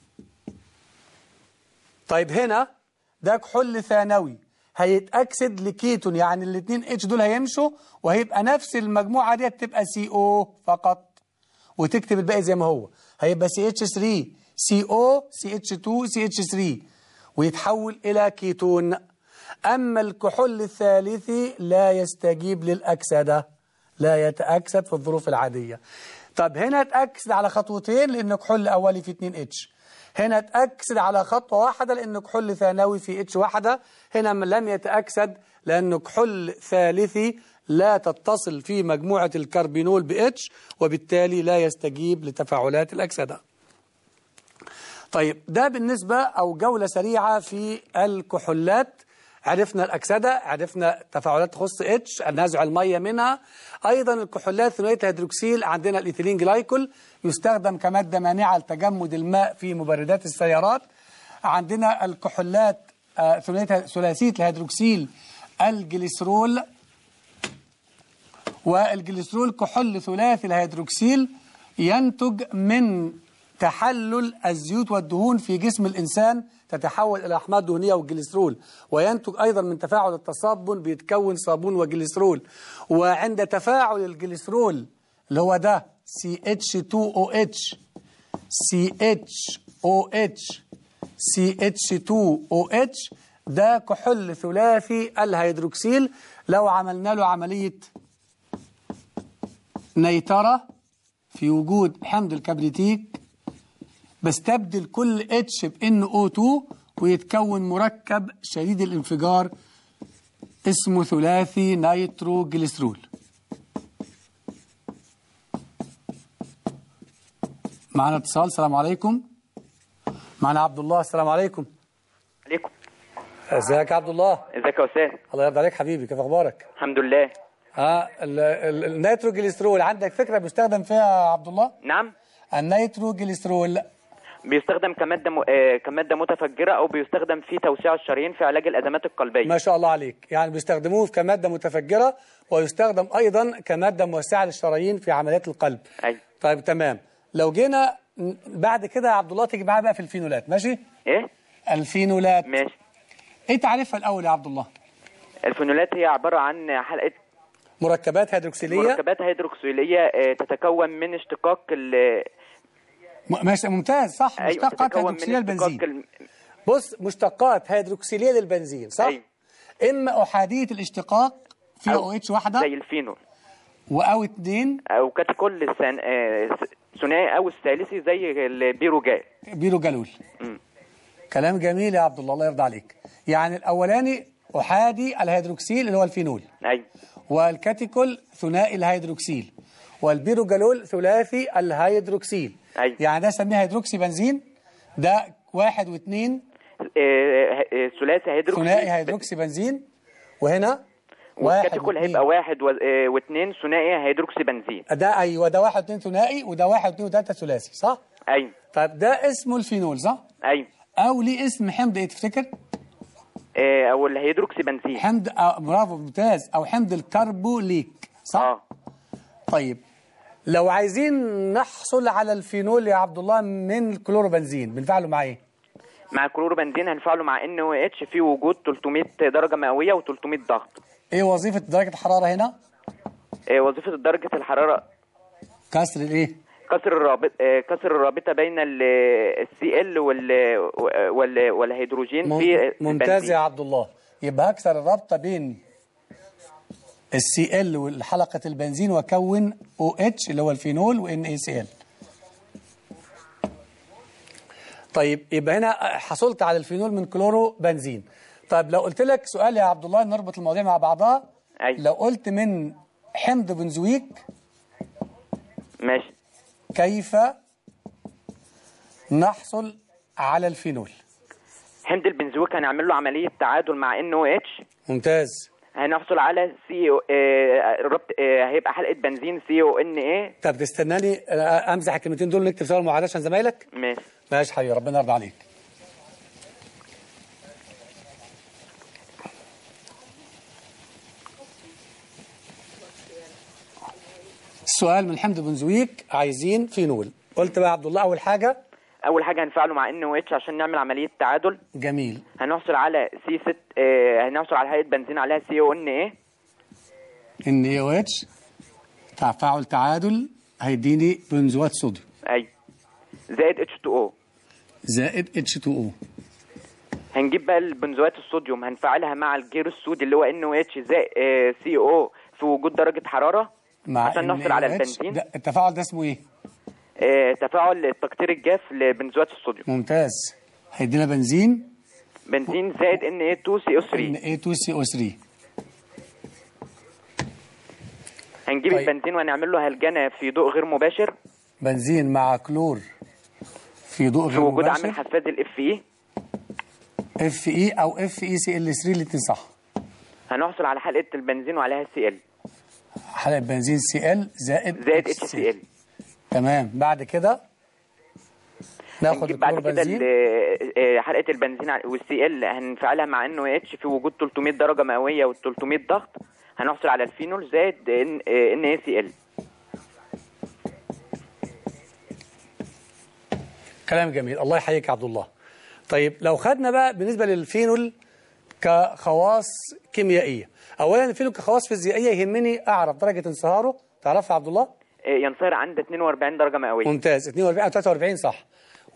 Speaker 2: طيب هنا ده كحول ثانوي هيتاكسد لكيتون يعني الاثنين اتش دول هيمشوا وهيبقى نفس المجموعه ديت تبقى سي او فقط وتكتب الباقي زي ما هو هيبقى سي اتش 3 سي او سي اتش 2 سي اتش 3 ويتحول الى كيتون أما الكحول الثالثي لا يستجيب للأكسدة لا يتأكسد في الظروف العادية طب هنا اتأكسد على خطوتين لأن كحول أولي في 2 اتش هنا اتأكسد على خطوة واحدة لأن كحول ثانوي في اتش واحدة هنا لم يتأكسد لأن كحول ثالثي لا تتصل في مجموعة الكربينول باتش وبالتالي لا يستجيب لتفاعلات الأكسدة طيب ده بالنسبة أو جولة سريعة في الكحولات عرفنا الأكسدة عرفنا تفاعلات تخص اتش نزع المية منها أيضا الكحولات ثنائية الهيدروكسيل عندنا الإيثيلين جلايكول يستخدم كمادة مانعة لتجمد الماء في مبردات السيارات عندنا الكحولات ثنائية ثلاثية الهيدروكسيل الجليسرول والجليسرول كحول ثلاثي الهيدروكسيل ينتج من تحلل الزيوت والدهون في جسم الإنسان تتحول إلى أحماض دهنية والجليسرول وينتج أيضا من تفاعل التصابن بيتكون صابون وجليسرول وعند تفاعل الجليسرول اللي هو ده CH2OH CHOH CH2OH ده كحول ثلاثي الهيدروكسيل لو عملنا له عملية نيترة في وجود حمض الكبريتيك بستبدل كل اتش ب NO2 ويتكون مركب شديد الانفجار اسمه ثلاثي نيتروجليسرول معنا اتصال السلام عليكم معنا عبد الله السلام عليكم
Speaker 4: عليكم
Speaker 2: ازيك يا عبد الله
Speaker 4: ازيك يا استاذ
Speaker 2: الله يرضى عليك حبيبي كيف اخبارك
Speaker 4: الحمد لله
Speaker 2: اه ال- ال- النيتروجليسرول عندك فكره بيستخدم فيها يا عبد الله
Speaker 4: نعم
Speaker 2: النيتروجليسرول
Speaker 4: بيستخدم كماده م... آه، كماده متفجره او بيستخدم في توسيع الشرايين في علاج الازمات القلبيه
Speaker 2: ما شاء الله عليك يعني بيستخدموه كمادة متفجرة ويستخدم أيضا كمادة موسعة للشرايين في عمليات القلب
Speaker 4: ايوه
Speaker 2: طيب تمام لو جينا ن- بعد كده يا عبد الله تيجي معايا بقى في الفينولات ماشي
Speaker 4: ايه
Speaker 2: الفينولات
Speaker 4: ماشي
Speaker 2: ايه تعريفها الاول يا عبد الله
Speaker 4: الفينولات هي عباره عن حلقه
Speaker 2: مركبات هيدروكسيليه
Speaker 4: مركبات هيدروكسيليه آه، تتكون من اشتقاق ال
Speaker 2: م- ماشي ممتاز صح
Speaker 4: ايوه
Speaker 2: مشتقات
Speaker 4: تتكون من
Speaker 2: هيدروكسيليه
Speaker 4: اشتقاق
Speaker 2: البنزين
Speaker 4: الم-
Speaker 2: بص مشتقات هيدروكسيليه للبنزين صح
Speaker 4: أيوة.
Speaker 2: اما احاديه الاشتقاق فيها
Speaker 4: أو
Speaker 2: او اتش واحده
Speaker 4: زي الفينول
Speaker 2: واو اتنين
Speaker 4: او كاتيكول الثان- آه، س- ثنائي او الثالثي زي البيروجال
Speaker 2: بيرو جالول
Speaker 4: مم.
Speaker 2: كلام جميل يا عبد الله الله يرضى عليك يعني الاولاني احادي الهيدروكسيل اللي هو الفينول
Speaker 4: ايوه
Speaker 2: والكاتيكول ثنائي الهيدروكسيل والبيروجالول ثلاثي الهيدروكسيل
Speaker 4: أيوة.
Speaker 2: يعني ده سميه هيدروكسي بنزين ده واحد واثنين
Speaker 4: آه، آه، ثلاثي هيدروكسي
Speaker 2: ثنائي هيدروكسي بنزين وهنا
Speaker 4: والكاتيكول
Speaker 2: واثنين.
Speaker 4: هيبقى واحد و- آه، واثنين ثنائي هيدروكسي بنزين
Speaker 2: ده ايوه ده واحد واثنين ثنائي وده واحد واثنين وثلاثه ثلاثي صح؟
Speaker 4: ايوه
Speaker 2: طيب ده اسمه الفينول صح؟
Speaker 4: ايوه
Speaker 2: او ليه اسم حمض ايه تفتكر؟
Speaker 4: آه، او الهيدروكسي بنزين
Speaker 2: حمض آه برافو ممتاز او حمض الكربوليك صح؟
Speaker 4: اه
Speaker 2: طيب لو عايزين نحصل على الفينول يا عبد الله من الكلوروبنزين بنفعله مع ايه؟
Speaker 4: مع كلوروبنزين هنفعله مع ان او اتش في وجود 300 درجه مئويه و300 ضغط
Speaker 2: ايه وظيفه درجه الحراره هنا؟
Speaker 4: آه، وظيفه درجه الحراره
Speaker 2: كسر الايه؟
Speaker 4: كسر الرابط آه، كسر الرابطه بين السي ال وال وال والهيدروجين
Speaker 2: مم-
Speaker 4: في
Speaker 2: ممتاز
Speaker 4: البنزين.
Speaker 2: يا عبد الله يبقى هكسر الرابطه بين السي ال والحلقه البنزين واكون او اتش اللي هو الفينول وان اي سي ال طيب يبقى هنا حصلت على الفينول من كلورو بنزين طيب لو قلت لك سؤال يا عبد الله نربط المواضيع مع بعضها
Speaker 4: أيوة.
Speaker 2: لو قلت من حمض بنزويك
Speaker 4: ماشي
Speaker 2: كيف نحصل على الفينول
Speaker 4: حمض البنزويك هنعمل له عمليه تعادل مع ان او اتش
Speaker 2: ممتاز
Speaker 4: هنحصل على سي او ربط آه، هيبقى حلقه بنزين سي او ان ايه
Speaker 2: طب تستناني آه، امزح الكلمتين دول ونكتب سوا المعادله عشان زمايلك
Speaker 4: ماشي
Speaker 2: ماشي حبيبي ربنا يرضى عليك السؤال من حمد بن زويك عايزين فينول قلت بقى يا عبد الله اول حاجه
Speaker 4: اول حاجه هنفعله مع ان او اتش عشان نعمل عمليه تعادل
Speaker 2: جميل
Speaker 4: هنحصل على سي 6 آه، هنحصل على هيئه بنزين عليها سي او ان ايه
Speaker 2: ان اي او اتش تفاعل تعادل هيديني بنزوات صوديوم
Speaker 4: ايوه زائد اتش 2 او
Speaker 2: زائد اتش 2 او
Speaker 4: هنجيب بقى البنزوات الصوديوم هنفعلها مع الجير السودي اللي هو ان او اتش زائد سي او في وجود درجه حراره
Speaker 2: مع
Speaker 4: عشان نحصل على البنزين
Speaker 2: ده التفاعل ده اسمه ايه
Speaker 4: آه، تفاعل التقطير الجاف لبنزوات الصوديوم
Speaker 2: ممتاز هيدينا بنزين
Speaker 4: بنزين زائد ان اي 2 سي او 3
Speaker 2: ان اي 2 سي او 3
Speaker 4: هنجيب
Speaker 2: طيب.
Speaker 4: البنزين ونعمل له هلجنه في ضوء غير مباشر
Speaker 2: بنزين مع كلور في ضوء
Speaker 4: في
Speaker 2: غير
Speaker 4: وجود عامل
Speaker 2: مباشر
Speaker 4: حفاز الاف اي
Speaker 2: اف اي او اف اي سي ال 3 الاثنين صح
Speaker 4: هنحصل على حلقه البنزين وعليها سي ال
Speaker 2: حلقه بنزين سي ال زائد
Speaker 4: زائد اتش سي ال
Speaker 2: تمام بعد كده ناخد
Speaker 4: هنجيب بعد
Speaker 2: الكلور
Speaker 4: كده
Speaker 2: بنزين
Speaker 4: ال- آه، حلقه البنزين والسي ال هنفعلها مع ان اتش في وجود 300 درجه مئويه و300 ضغط هنحصل على الفينول زائد ان ان اي سي ال
Speaker 2: كلام جميل الله يحييك يا عبد الله طيب لو خدنا بقى بالنسبه للفينول كخواص كيميائيه اولا الفينول كخواص فيزيائيه يهمني اعرف درجه انصهاره تعرفها يا عبد الله
Speaker 4: ينصهر عند 42 درجه مئويه
Speaker 2: ممتاز 42 او 43 صح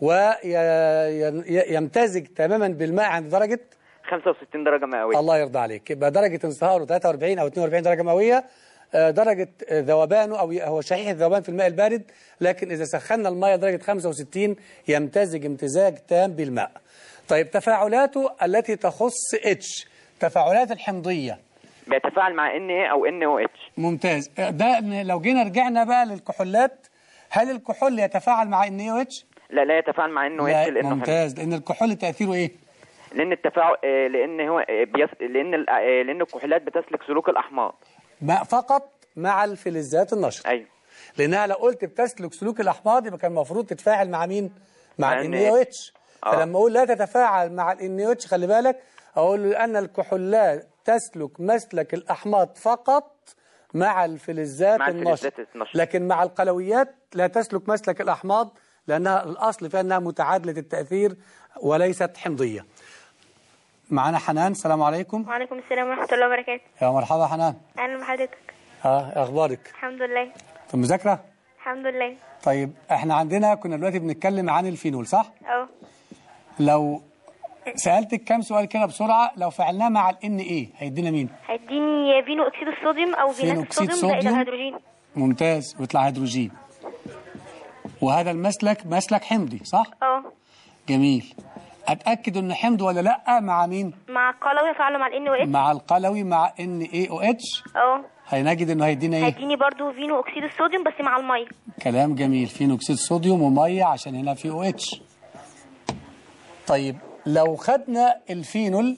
Speaker 2: ويمتزج تماما بالماء عند درجه
Speaker 4: 65 درجه مئويه
Speaker 2: الله يرضى عليك يبقى درجة انصهاره 43 أو 42 درجة مئوية آه، درجة آه، ذوبانه أو ي- هو شحيح الذوبان في الماء البارد لكن إذا سخنا الماء درجة 65 يمتزج امتزاج تام بالماء طيب تفاعلاته التي تخص اتش تفاعلات الحمضية
Speaker 4: بيتفاعل مع ان اي او ان او اتش
Speaker 2: ممتاز آه، ده ن- لو جينا رجعنا بقى للكحولات هل الكحول يتفاعل مع ان او اتش؟
Speaker 4: لا لا يتفاعل مع ان او اتش لانه حمض.
Speaker 2: ممتاز لأن الكحول تأثيره إيه؟
Speaker 4: لان التفاعل آه، لان هو آه، بيس... لان ال- آه، لان الكحولات بتسلك سلوك الاحماض
Speaker 2: ماء فقط مع الفلزات النشطة
Speaker 4: ايوه
Speaker 2: لانها لو قلت بتسلك سلوك الاحماض يبقى كان المفروض تتفاعل مع مين مع
Speaker 4: مع
Speaker 2: الان
Speaker 4: ال
Speaker 2: او اتش
Speaker 4: آه.
Speaker 2: فلما اقول لا تتفاعل مع الان او اتش خلي بالك اقول له ان الكحولات تسلك مسلك الاحماض فقط مع الفلزات
Speaker 4: مع
Speaker 2: النشطه
Speaker 4: الفلزات النشطة.
Speaker 2: لكن مع القلويات لا تسلك مسلك الاحماض لأنها الأصل فيها أنها متعادلة التأثير وليست حمضية معنا حنان السلام عليكم
Speaker 5: وعليكم السلام ورحمة الله وبركاته
Speaker 2: يا مرحبا حنان
Speaker 5: أهلا بحضرتك
Speaker 2: اه أخبارك
Speaker 5: الحمد لله
Speaker 2: في المذاكرة
Speaker 5: الحمد لله
Speaker 2: طيب احنا عندنا كنا دلوقتي بنتكلم عن الفينول صح
Speaker 5: أه
Speaker 2: لو سألتك كام سؤال كده بسرعة لو فعلناه مع ال ايه هيدينا مين
Speaker 5: هيديني فينو أكسيد الصوديوم أو
Speaker 2: فينو
Speaker 5: فينات
Speaker 2: أكسيد
Speaker 5: الصوديوم زائد
Speaker 2: صوديوم.
Speaker 5: الهيدروجين
Speaker 2: ممتاز ويطلع هيدروجين وهذا المسلك مسلك حمضي صح
Speaker 5: أه
Speaker 2: جميل اتاكد انه حمض ولا لا مع مين
Speaker 5: مع القلوي فعله مع ال ان و
Speaker 2: مع القلوي مع ان اي او اتش
Speaker 5: أه
Speaker 2: هنجد انه هيدينا ايه
Speaker 5: هيديني برضو فينو أكسيد الصوديوم بس مع المية
Speaker 2: كلام جميل فيه اكسيد صوديوم وميه عشان هنا في او اتش طيب لو خدنا الفينول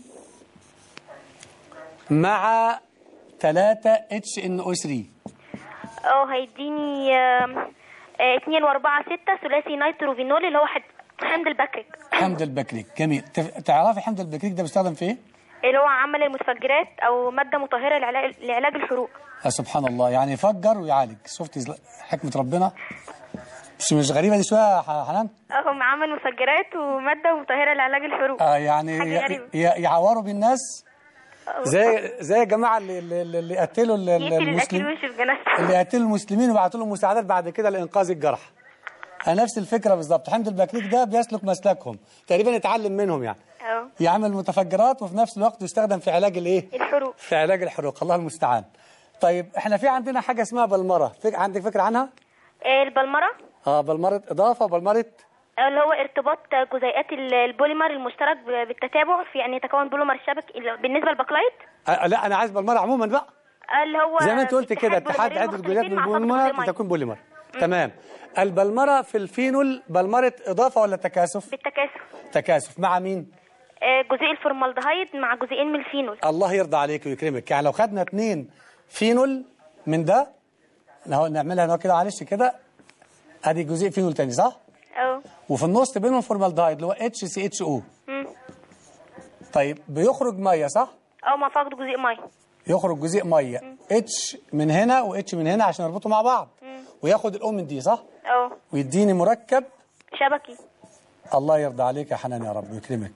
Speaker 2: مع 3 اتش ان او 3
Speaker 5: أه هيديني آم، آه، اتنين وأربعة ستة ثلاثي نيتروفينول اللي هو حد حمض البكريك
Speaker 2: حمض البكريك جميل تف- تعرفي حمض البكريك ده بيستخدم في ايه؟
Speaker 5: اللي هو عمل المتفجرات أو مادة مطهرة لعلاج, لعلاج الحروق
Speaker 2: آه سبحان الله يعني يفجر ويعالج شفتي زل- حكمة ربنا مش مش غريبة دي شوية يا ح- حنان
Speaker 5: أه هم عمل مفجرات ومادة مطهرة لعلاج الحروق
Speaker 2: آه يعني
Speaker 5: حاجة
Speaker 2: ي-
Speaker 5: غريبة.
Speaker 2: ي- يعوروا بالناس زي زي الجماعة اللي اللي, اللي قتلوا ال- ال-
Speaker 5: يقتل الأكل
Speaker 2: المسلمين
Speaker 5: ويشرب جنازته
Speaker 2: اللي قتلوا المسلمين وبعتوا لهم مساعدات بعد كده لإنقاذ الجرح آه نفس الفكرة بالظبط حمض البكريك ده بيسلك مسلكهم تقريبا يتعلم منهم يعني
Speaker 5: أه
Speaker 2: يعمل متفجرات وفي نفس الوقت يستخدم في علاج الايه؟
Speaker 5: الحروق
Speaker 2: في علاج الحروق الله المستعان طيب احنا في عندنا حاجة اسمها بلمرة فك... عندك فكرة عنها؟
Speaker 5: آه، البلمرة
Speaker 2: اه بلمرة إضافة بلمرة
Speaker 5: اللي هو ارتباط جزيئات ال- البوليمر المشترك ب- بالتتابع في ان يتكون بوليمر شبكي ال- بالنسبه للباكلايت
Speaker 2: آه لا أنا عايز بلمرة عموما بقى
Speaker 5: اللي هو
Speaker 2: زي ما انت قلت كده اتحاد عدة جزيئات
Speaker 5: مع طبقة
Speaker 2: بالبوليمر
Speaker 5: المية.
Speaker 2: بتكون بوليمر تمام البلمرة في الفينول بلمرة إضافة ولا تكاثف؟
Speaker 5: بالتكاثف
Speaker 2: تكاثف مع مين؟
Speaker 5: آه، جزيء الفورمالدهيد مع جزيئين من الفينول
Speaker 2: الله يرضى عليك ويكرمك يعني لو خدنا اتنين فينول من ده لو نعملها هنا كده معلش كده ادي جزيء فينول تاني صح؟
Speaker 5: اه
Speaker 2: وفي النص بينهم فورمالدهيد اللي هو اتش سي اتش او
Speaker 5: مم.
Speaker 2: طيب بيخرج ميه صح؟
Speaker 5: او مع فقد جزيء ميه
Speaker 2: يخرج جزيء ميه اتش من هنا واتش من هنا عشان يربطوا مع بعض وياخد الاو من دي صح؟
Speaker 5: اه
Speaker 2: ويديني مركب
Speaker 5: شبكي
Speaker 2: الله يرضى عليك يا حنان يا رب ويكرمك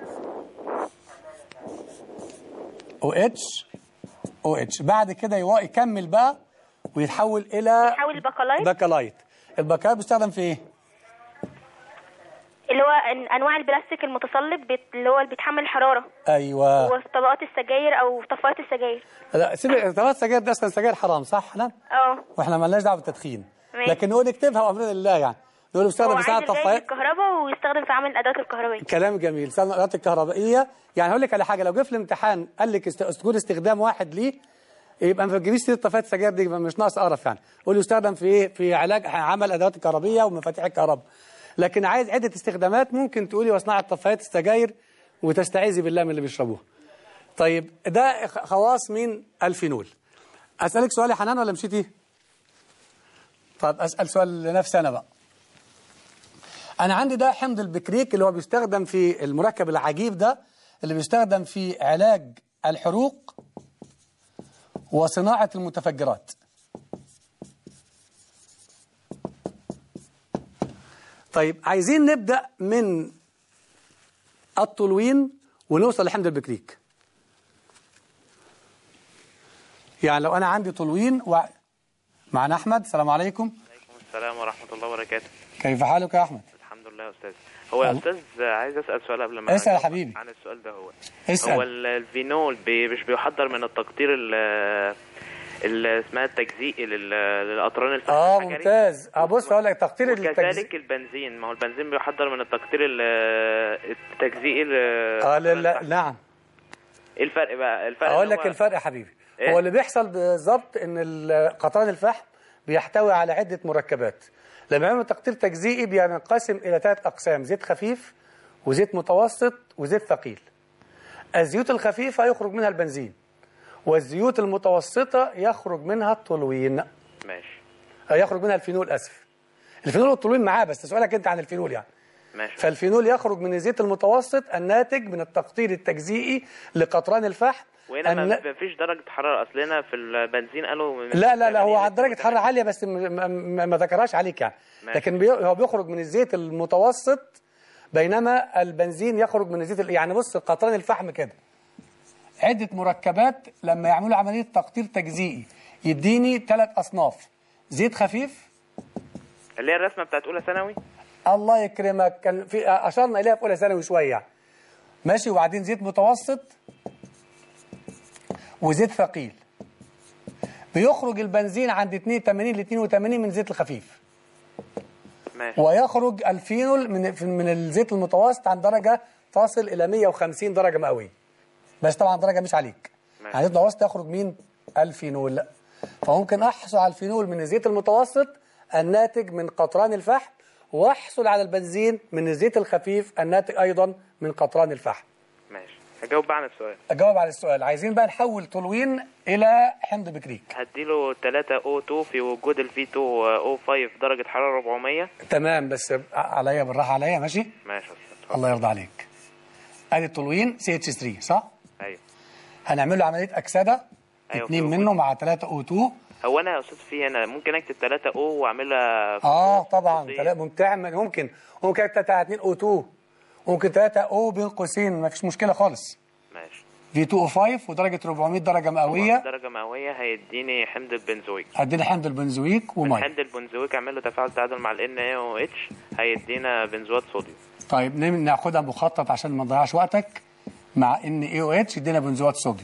Speaker 2: او اتش او اتش بعد كده يوا- يكمل بقى ويتحول الى
Speaker 5: حول الباكلايت
Speaker 2: باكلايت الباكلايت بيستخدم في ايه؟
Speaker 5: اللي هو أن- انواع البلاستيك المتصلب بت- اللي هو اللي بيتحمل الحراره
Speaker 2: ايوه
Speaker 5: وفي طبقات السجاير او في طفايات السجاير
Speaker 2: لا سيب طبعا السجاير ده اصلا سجاير حرام صح حنان؟
Speaker 5: اه
Speaker 2: واحنا مالناش دعوه بالتدخين
Speaker 5: ماشي.
Speaker 2: لكن نقول نكتبها وامر لله يعني نقول
Speaker 5: هو
Speaker 2: بيستخدم في ساعه
Speaker 5: عايز يغير
Speaker 2: طفايات
Speaker 5: الكهرباء ويستخدم في عمل الادوات الكهربائيه
Speaker 2: كلام جميل استخدم الادوات الكهربائيه يعني هقول لك على حاجه لو جه في الامتحان قال لك است- اذكر استخدام واحد ليه يبقى ما تجيبيش سيره طفايات السجاير دي يبقى مش ناقص قرف يعني قول له يستخدم في ايه في علاج عمل الادوات الكهربائيه ومفاتيح الكهرباء لكن عايز عده استخدامات ممكن تقولي وصناعه طفايات السجاير وتستعيذي بالله من اللي بيشربوها طيب ده خ- خواص مين الفينول اسالك سؤال يا حنان ولا مشيتي طب اسال سؤال لنفسي انا بقى انا عندي ده حمض البكريك اللي هو بيستخدم في المركب العجيب ده اللي بيستخدم في علاج الحروق وصناعة المتفجرات طيب عايزين نبدأ من التولوين ونوصل لحمض البكريك يعني لو أنا عندي تولوين و... معنا أحمد السلام عليكم
Speaker 6: عليكم السلام ورحمة الله وبركاته
Speaker 2: كيف حالك يا أحمد
Speaker 6: الحمد لله يا أستاذ هو يا
Speaker 2: الله.
Speaker 6: أستاذ عايز أسأل سؤال قبل ما
Speaker 2: اسأل يا
Speaker 6: أجاوب
Speaker 2: حبيبي.
Speaker 6: عن السؤال ده هو
Speaker 2: اسأل.
Speaker 6: هو ال- الفينول بي مش بيحضر من التقطير ال ال- اسمها التجزيء لل- للأطران الفحم
Speaker 2: اه
Speaker 6: الحجري؟
Speaker 2: ممتاز اه بص اقول لك تقطير التجزئة
Speaker 6: وكذلك البنزين ما هو البنزين بيحضر من التقطير ال- التجزيئي ل-
Speaker 2: اه لا لا نعم
Speaker 6: ايه الفرق بقى الفرق
Speaker 2: اقول
Speaker 6: إن
Speaker 2: لك
Speaker 6: هو-
Speaker 2: الفرق يا حبيبي
Speaker 6: إيه؟
Speaker 2: هو اللي بيحصل بالظبط ان ال- قطران الفحم بيحتوي على عده مركبات لما يعملوا تقطير تجزيئي بينقسم الى ثلاث اقسام زيت خفيف وزيت متوسط وزيت ثقيل الزيوت الخفيفه يخرج منها البنزين والزيوت المتوسطه يخرج منها التولوين
Speaker 6: ماشي
Speaker 2: آه، يخرج منها الفينول اسف الفينول والتولوين معاه بس سؤالك انت عن الفينول يعني
Speaker 6: ماشي
Speaker 2: فالفينول يخرج من الزيت المتوسط الناتج من التقطير التجزيئي لقطران الفحم
Speaker 6: وهنا ما
Speaker 2: أن-
Speaker 6: ما فيش درجه حراره اصلنا في البنزين قالوا من
Speaker 2: لا لا لا هو
Speaker 6: 80
Speaker 2: على درجه حراره
Speaker 6: 80.
Speaker 2: عاليه بس م- م- م- ما ذكرهاش عليك يعني
Speaker 6: ماشي.
Speaker 2: لكن بي- هو بيخرج من الزيت المتوسط بينما البنزين يخرج من الزيت ال- يعني بص قطران الفحم كده عده مركبات لما يعملوا عمليه تقطير تجزيئي يديني ثلاث اصناف زيت خفيف
Speaker 6: اللي هي الرسمه بتاعت اولى ثانوي
Speaker 2: الله يكرمك كان في اشرنا اليها في اولى ثانوي شويه ماشي وبعدين زيت متوسط وزيت ثقيل بيخرج البنزين عند 82 ل 82 من زيت الخفيف
Speaker 6: ماشي
Speaker 2: ويخرج الفينول من من الزيت المتوسط عند درجه تصل الى 150 درجه مئويه بس طبعا درجه مش عليك
Speaker 6: ماشي.
Speaker 2: عند المتوسط يخرج مين الفينول فممكن احصل على الفينول من الزيت المتوسط الناتج من قطران الفحم واحصل على البنزين من الزيت الخفيف الناتج ايضا من قطران الفحم
Speaker 6: ماشي هجاوب بقى عن السؤال
Speaker 2: اجاوب على السؤال عايزين بقى نحول تولوين الى حمض بكريك
Speaker 6: هديله 3 او 2 في وجود الفي 2 او 5 درجه حراره 400
Speaker 2: تمام بس عليا بالراحه عليا ماشي
Speaker 6: ماشي يا أستاذ.
Speaker 2: الله يرضى عليك ادي التولوين سي اتش 3 صح
Speaker 6: ايوه
Speaker 2: هنعمل له عمليه اكسده
Speaker 6: أيوة،
Speaker 2: اتنين
Speaker 6: في
Speaker 2: منه مع 3 او 2
Speaker 6: هو انا يا استاذ في هنا ممكن اكتب 3 او واعملها في
Speaker 2: اه
Speaker 6: قوس
Speaker 2: طبعا
Speaker 6: قوسين.
Speaker 2: تلا- ممكن تعمل ممكن ممكن 3 2 او 2 ممكن 3 او بين قوسين ما فيش مشكله خالص
Speaker 6: ماشي
Speaker 2: في 2 او 5 ودرجه 400 درجه مئويه
Speaker 6: درجه مئويه هيديني حمض البنزويك
Speaker 2: ادينا حمض البنزويك وميه
Speaker 6: حمض البنزويك اعمل له تفاعل تعادل مع ال اي او اتش هيدينا بنزوات صوديوم
Speaker 2: طيب نم- ناخدها مخطط عشان ما نضيعش وقتك مع ان اي او اتش يدينا بنزوات صوديوم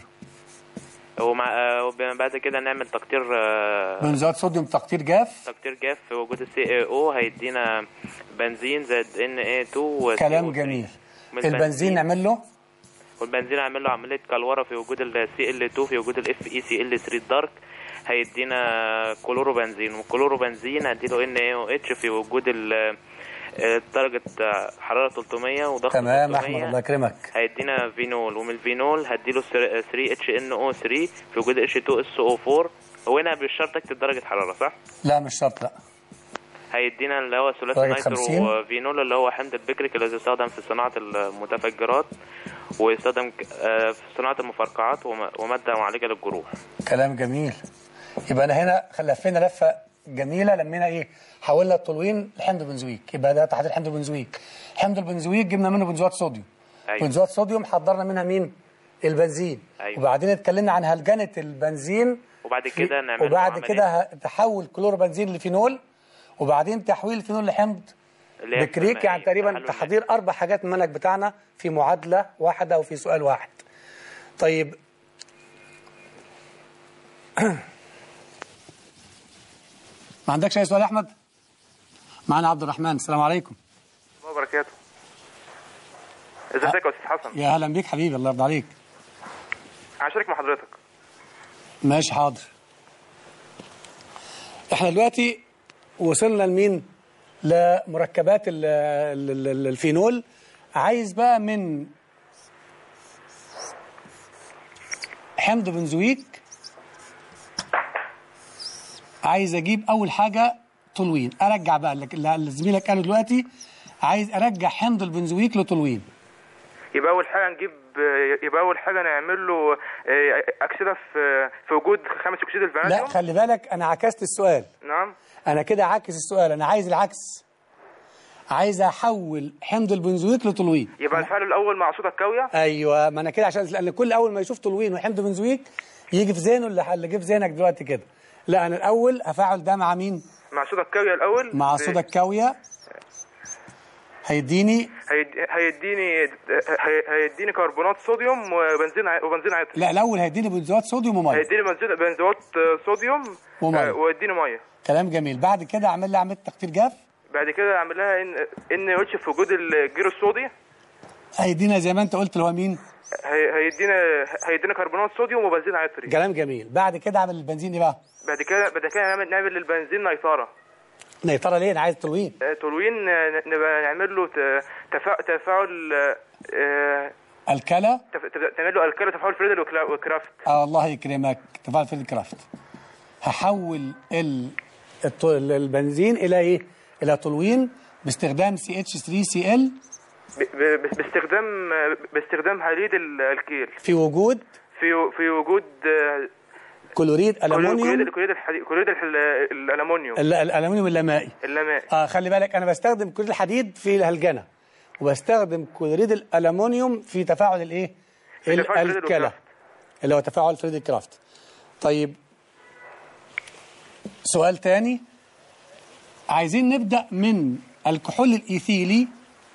Speaker 6: ومع آه، وب- بعد كده نعمل تقطير آه،
Speaker 2: بنزوات صوديوم تقطير جاف
Speaker 6: تقطير جاف في وجود السي اي او هيدينا بنزين زائد ان اي 2
Speaker 2: كلام جميل البنزين نعمل له
Speaker 6: والبنزين هعمل له عمليه كلوره في وجود السي ال 2 في وجود الاف اي سي ال 3 الدارك هيدينا كلورو بنزين والكلورو بنزين هديله ان اي او اتش في وجود ال- آه، درجه آه، حراره 300 وضغط
Speaker 2: تمام يا
Speaker 6: 300
Speaker 2: احمد الله يكرمك
Speaker 6: هيدينا فينول ومن الفينول هديله 3 اتش ان او 3 في وجود اتش 2 اس او 4 وهنا بالشرط اكتب درجه حراره صح؟
Speaker 2: لا مش شرط لا
Speaker 6: هيدينا اللي هو ثلاثي
Speaker 2: درجة
Speaker 6: نيترو
Speaker 2: 50.
Speaker 6: فينول اللي هو حمض البكريك الذي يستخدم في صناعة المتفجرات ويستخدم ك- آه، في صناعة المفرقعات وم- ومادة معالجة للجروح
Speaker 2: كلام جميل يبقى انا هنا لفينا لفه جميله لمينا ايه حولنا التولوين لحمض بنزويك يبقى ده تحت الحمض البنزويك حمض البنزويك جبنا منه بنزوات صوديوم
Speaker 6: أيوة.
Speaker 2: بنزوات صوديوم حضرنا منها مين البنزين
Speaker 6: أيوة.
Speaker 2: وبعدين اتكلمنا عن هلجنه البنزين
Speaker 6: وبعد
Speaker 2: في-
Speaker 6: كده نعمل له
Speaker 2: وبعد
Speaker 6: عملية.
Speaker 2: كده ه- تحول كلوروبنزين لفينول وبعدين تحويل الفينول لحمض
Speaker 6: اللي هي
Speaker 2: بكريك يعني
Speaker 6: اسمها
Speaker 2: تقريبا
Speaker 6: تحلل
Speaker 2: تحضير اربع حاجات من المنهج بتاعنا في معادله واحده وفي سؤال واحد طيب ما عندكش اي سؤال يا احمد معنا عبد الرحمن السلام عليكم
Speaker 3: الله وبركاته ازيك يا استاذ حسن
Speaker 2: يا اهلا بيك حبيبي الله يرضى عليك
Speaker 3: هشارك مع حضرتك
Speaker 2: ماشي حاضر احنا دلوقتي وصلنا لمين لمركبات ال- ال- ال- الفينول عايز بقى من حمض بنزويك عايز اجيب اول حاجه تولوين ارجع بقى اللي اللي زميلك قاله دلوقتي عايز ارجع حمض البنزويك لتولوين
Speaker 3: يبقى اول حاجه نجيب يبقى اول حاجه نعمل له آه، اكسده في في وجود خامه اكسيد
Speaker 2: لا
Speaker 3: الفانيوم
Speaker 2: خلي بالك انا عكست السؤال
Speaker 3: نعم
Speaker 2: انا كده عاكس السؤال انا عايز العكس عايز احول حمض البنزويك لتولوين
Speaker 3: يبقى الفعل الاول مع صودا الكاويه
Speaker 2: ايوه ما انا كده عشان لان كل اول ما يشوف تولوين وحمض بنزويك يجي في ذهنه اللي اللي جه في ذهنك دلوقتي كده لا انا الاول هفعل ده مع مين
Speaker 3: مع صودا الكاويه الاول
Speaker 2: مع
Speaker 3: ب-
Speaker 2: صودا الكاويه هيديني
Speaker 3: هيد- هيديني هي- هيديني كربونات صوديوم وبنزين ع- وبنزين عطري
Speaker 2: لا الاول هيديني بنزوات صوديوم وميه
Speaker 3: هيديني بنزين بنزوات صوديوم
Speaker 2: ومية.
Speaker 3: آه، ويديني ميه
Speaker 2: كلام جميل بعد كده اعمل لي عمليه تقطير جاف
Speaker 3: بعد كده اعمل لها ان ان اتش في وجود الجير الصودي
Speaker 2: هيدينا زي ما انت قلت اللي هو مين
Speaker 3: هي- هيدينا هيدينا كربونات صوديوم وبنزين عطري
Speaker 2: كلام جميل بعد كده اعمل البنزين ايه بقى
Speaker 3: بعد كده بعد كده نعمل نعمل للبنزين نيطاره
Speaker 2: لا يا ترى ليه انا عايز تولوين
Speaker 3: آه، تولوين آه، نبقى نعمل له ت- تفا- تفاعل آه،
Speaker 2: الكلى
Speaker 3: تف- تف- تعمل له الكاله تفاعل فريدل وكلا- وكرافت
Speaker 2: آه الله يكرمك تفاعل فيلد كرافت هحول ال... الط- البنزين الى ايه الى تولوين باستخدام سي اتش 3 سي ال
Speaker 3: ب- ب- باستخدام آه، باستخدام حديد ال- الكيل
Speaker 2: في وجود
Speaker 3: في في وجود آه،
Speaker 2: كلوريد
Speaker 3: كلوريد
Speaker 2: ألمونيوم
Speaker 3: كلوريد الحديد كلوريد الح- الالومنيوم
Speaker 2: ال- الألمونيوم اللامائي
Speaker 3: اللمائي
Speaker 2: آه خلي بالك أنا بستخدم كلوريد الحديد في الهلجنة وبستخدم كلوريد الألمونيوم في تفاعل الإيه؟
Speaker 3: في تفاعل فريد
Speaker 2: الكلى
Speaker 3: وكرافت.
Speaker 2: اللي هو تفاعل فريد كرافت طيب سؤال تاني عايزين نبدأ من الكحول الإيثيلي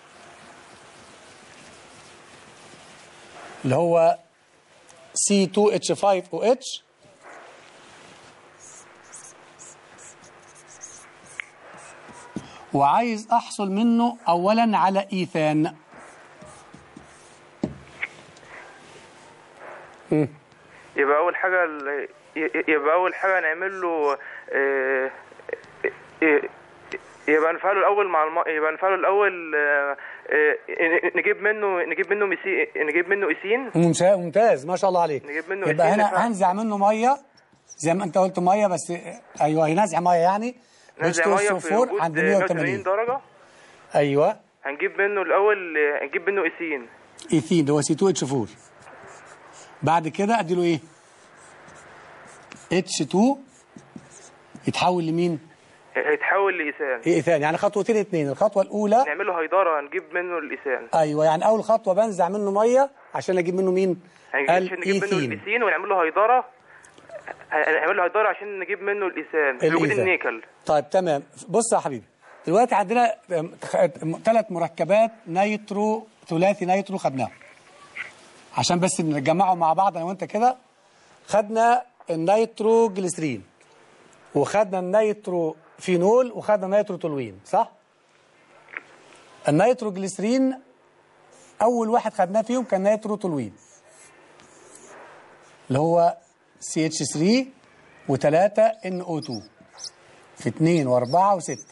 Speaker 2: اللي هو C2H5OH وعايز أحصل منه أولا على إيثان
Speaker 3: يبقى اول حاجه ال- ي- يبقى اول حاجه نعمل له آه، ي- يبقى نفعله الاول مع الم... يبقى نفعله الاول آه، آه، نجيب منه نجيب منه مسي... نجيب منه ايسين
Speaker 2: ممتاز ممتاز ما شاء الله عليك
Speaker 3: نجيب منه
Speaker 2: يبقى
Speaker 3: عشرين
Speaker 2: هنا
Speaker 3: نفع.
Speaker 2: هنزع منه ميه زي ما انت قلت ميه بس ايوه هنزع ميه يعني
Speaker 3: ننزع
Speaker 2: H2SO4
Speaker 3: ميه في وجود
Speaker 2: عند
Speaker 3: 180
Speaker 2: 180
Speaker 3: درجه
Speaker 2: ايوه
Speaker 3: هنجيب منه الاول آه، هنجيب منه ايسين
Speaker 2: ايثين ده هو سي 2 اتش 4 بعد كده ادي له ايه اتش 2 يتحول لمين
Speaker 3: هيتحول لايثان
Speaker 2: ايه ثاني يعني خطوتين اتنين الخطوه الاولى
Speaker 3: نعمل له هيدره هنجيب منه الايثان
Speaker 2: ايوه يعني اول خطوه بنزع منه ميه عشان اجيب منه مين
Speaker 3: هنجيب عشان نجيب منه
Speaker 2: الايثين
Speaker 3: الايثين ونعمل له هيدره هنعمل له هيدره عشان نجيب منه الايثان في وجود
Speaker 2: الإيثان.
Speaker 3: النيكل
Speaker 2: طيب تمام بص يا حبيبي دلوقتي عندنا ثلاث مركبات نيترو ثلاثي نيترو خدناهم عشان بس نجمعهم مع بعض انا وانت كده خدنا النيترو جليسرين وخدنا النيترو فينول وخدنا النيترو تولوين صح؟ النيترو جليسرين اول واحد خدناه فيهم كان نيترو تولوين اللي هو سي اتش 3 و3 ان او 2 في 2 و4 و6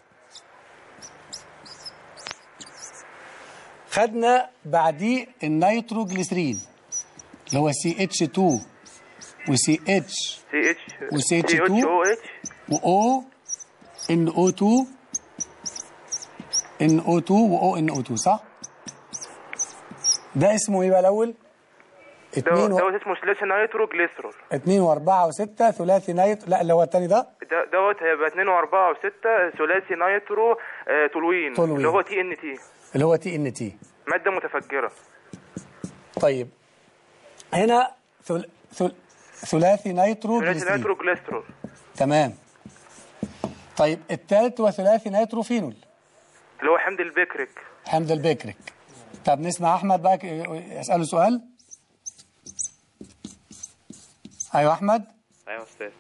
Speaker 2: خدنا بعديه النيترو جليسرين اللي هو سي اتش 2 وسي اتش
Speaker 3: سي اتش
Speaker 2: وسي اتش
Speaker 3: سي اتش
Speaker 2: 2
Speaker 3: او اتش
Speaker 2: واو ان او 2 ان او 2 واو ان او 2 صح؟ ده اسمه ايه بقى الاول؟
Speaker 3: ده
Speaker 2: 2 و...
Speaker 3: دوت اسمه ثلاثي نيترو جليسرول
Speaker 2: 2 و4 و6 ثلاثي نيترو لا اللي هو الثاني ده
Speaker 3: ده دوت هيبقى 2 و4 و6 ثلاثي نيترو آه، تولوين
Speaker 2: تولوين.
Speaker 3: اللي هو تي ان تي
Speaker 2: اللي هو تي ان تي
Speaker 3: ماده متفجره
Speaker 2: طيب هنا ثل... ثل... ثلاثي نيترو
Speaker 3: ثلاثي
Speaker 2: جليسرين
Speaker 3: نيترو جليسترول
Speaker 2: تمام طيب الثالث هو ثلاثي نيترو فينول
Speaker 3: اللي هو حمض البكريك
Speaker 2: حمض البكريك طب نسمع احمد بقى ك- اساله سؤال ايوه احمد
Speaker 6: ايوه يا استاذ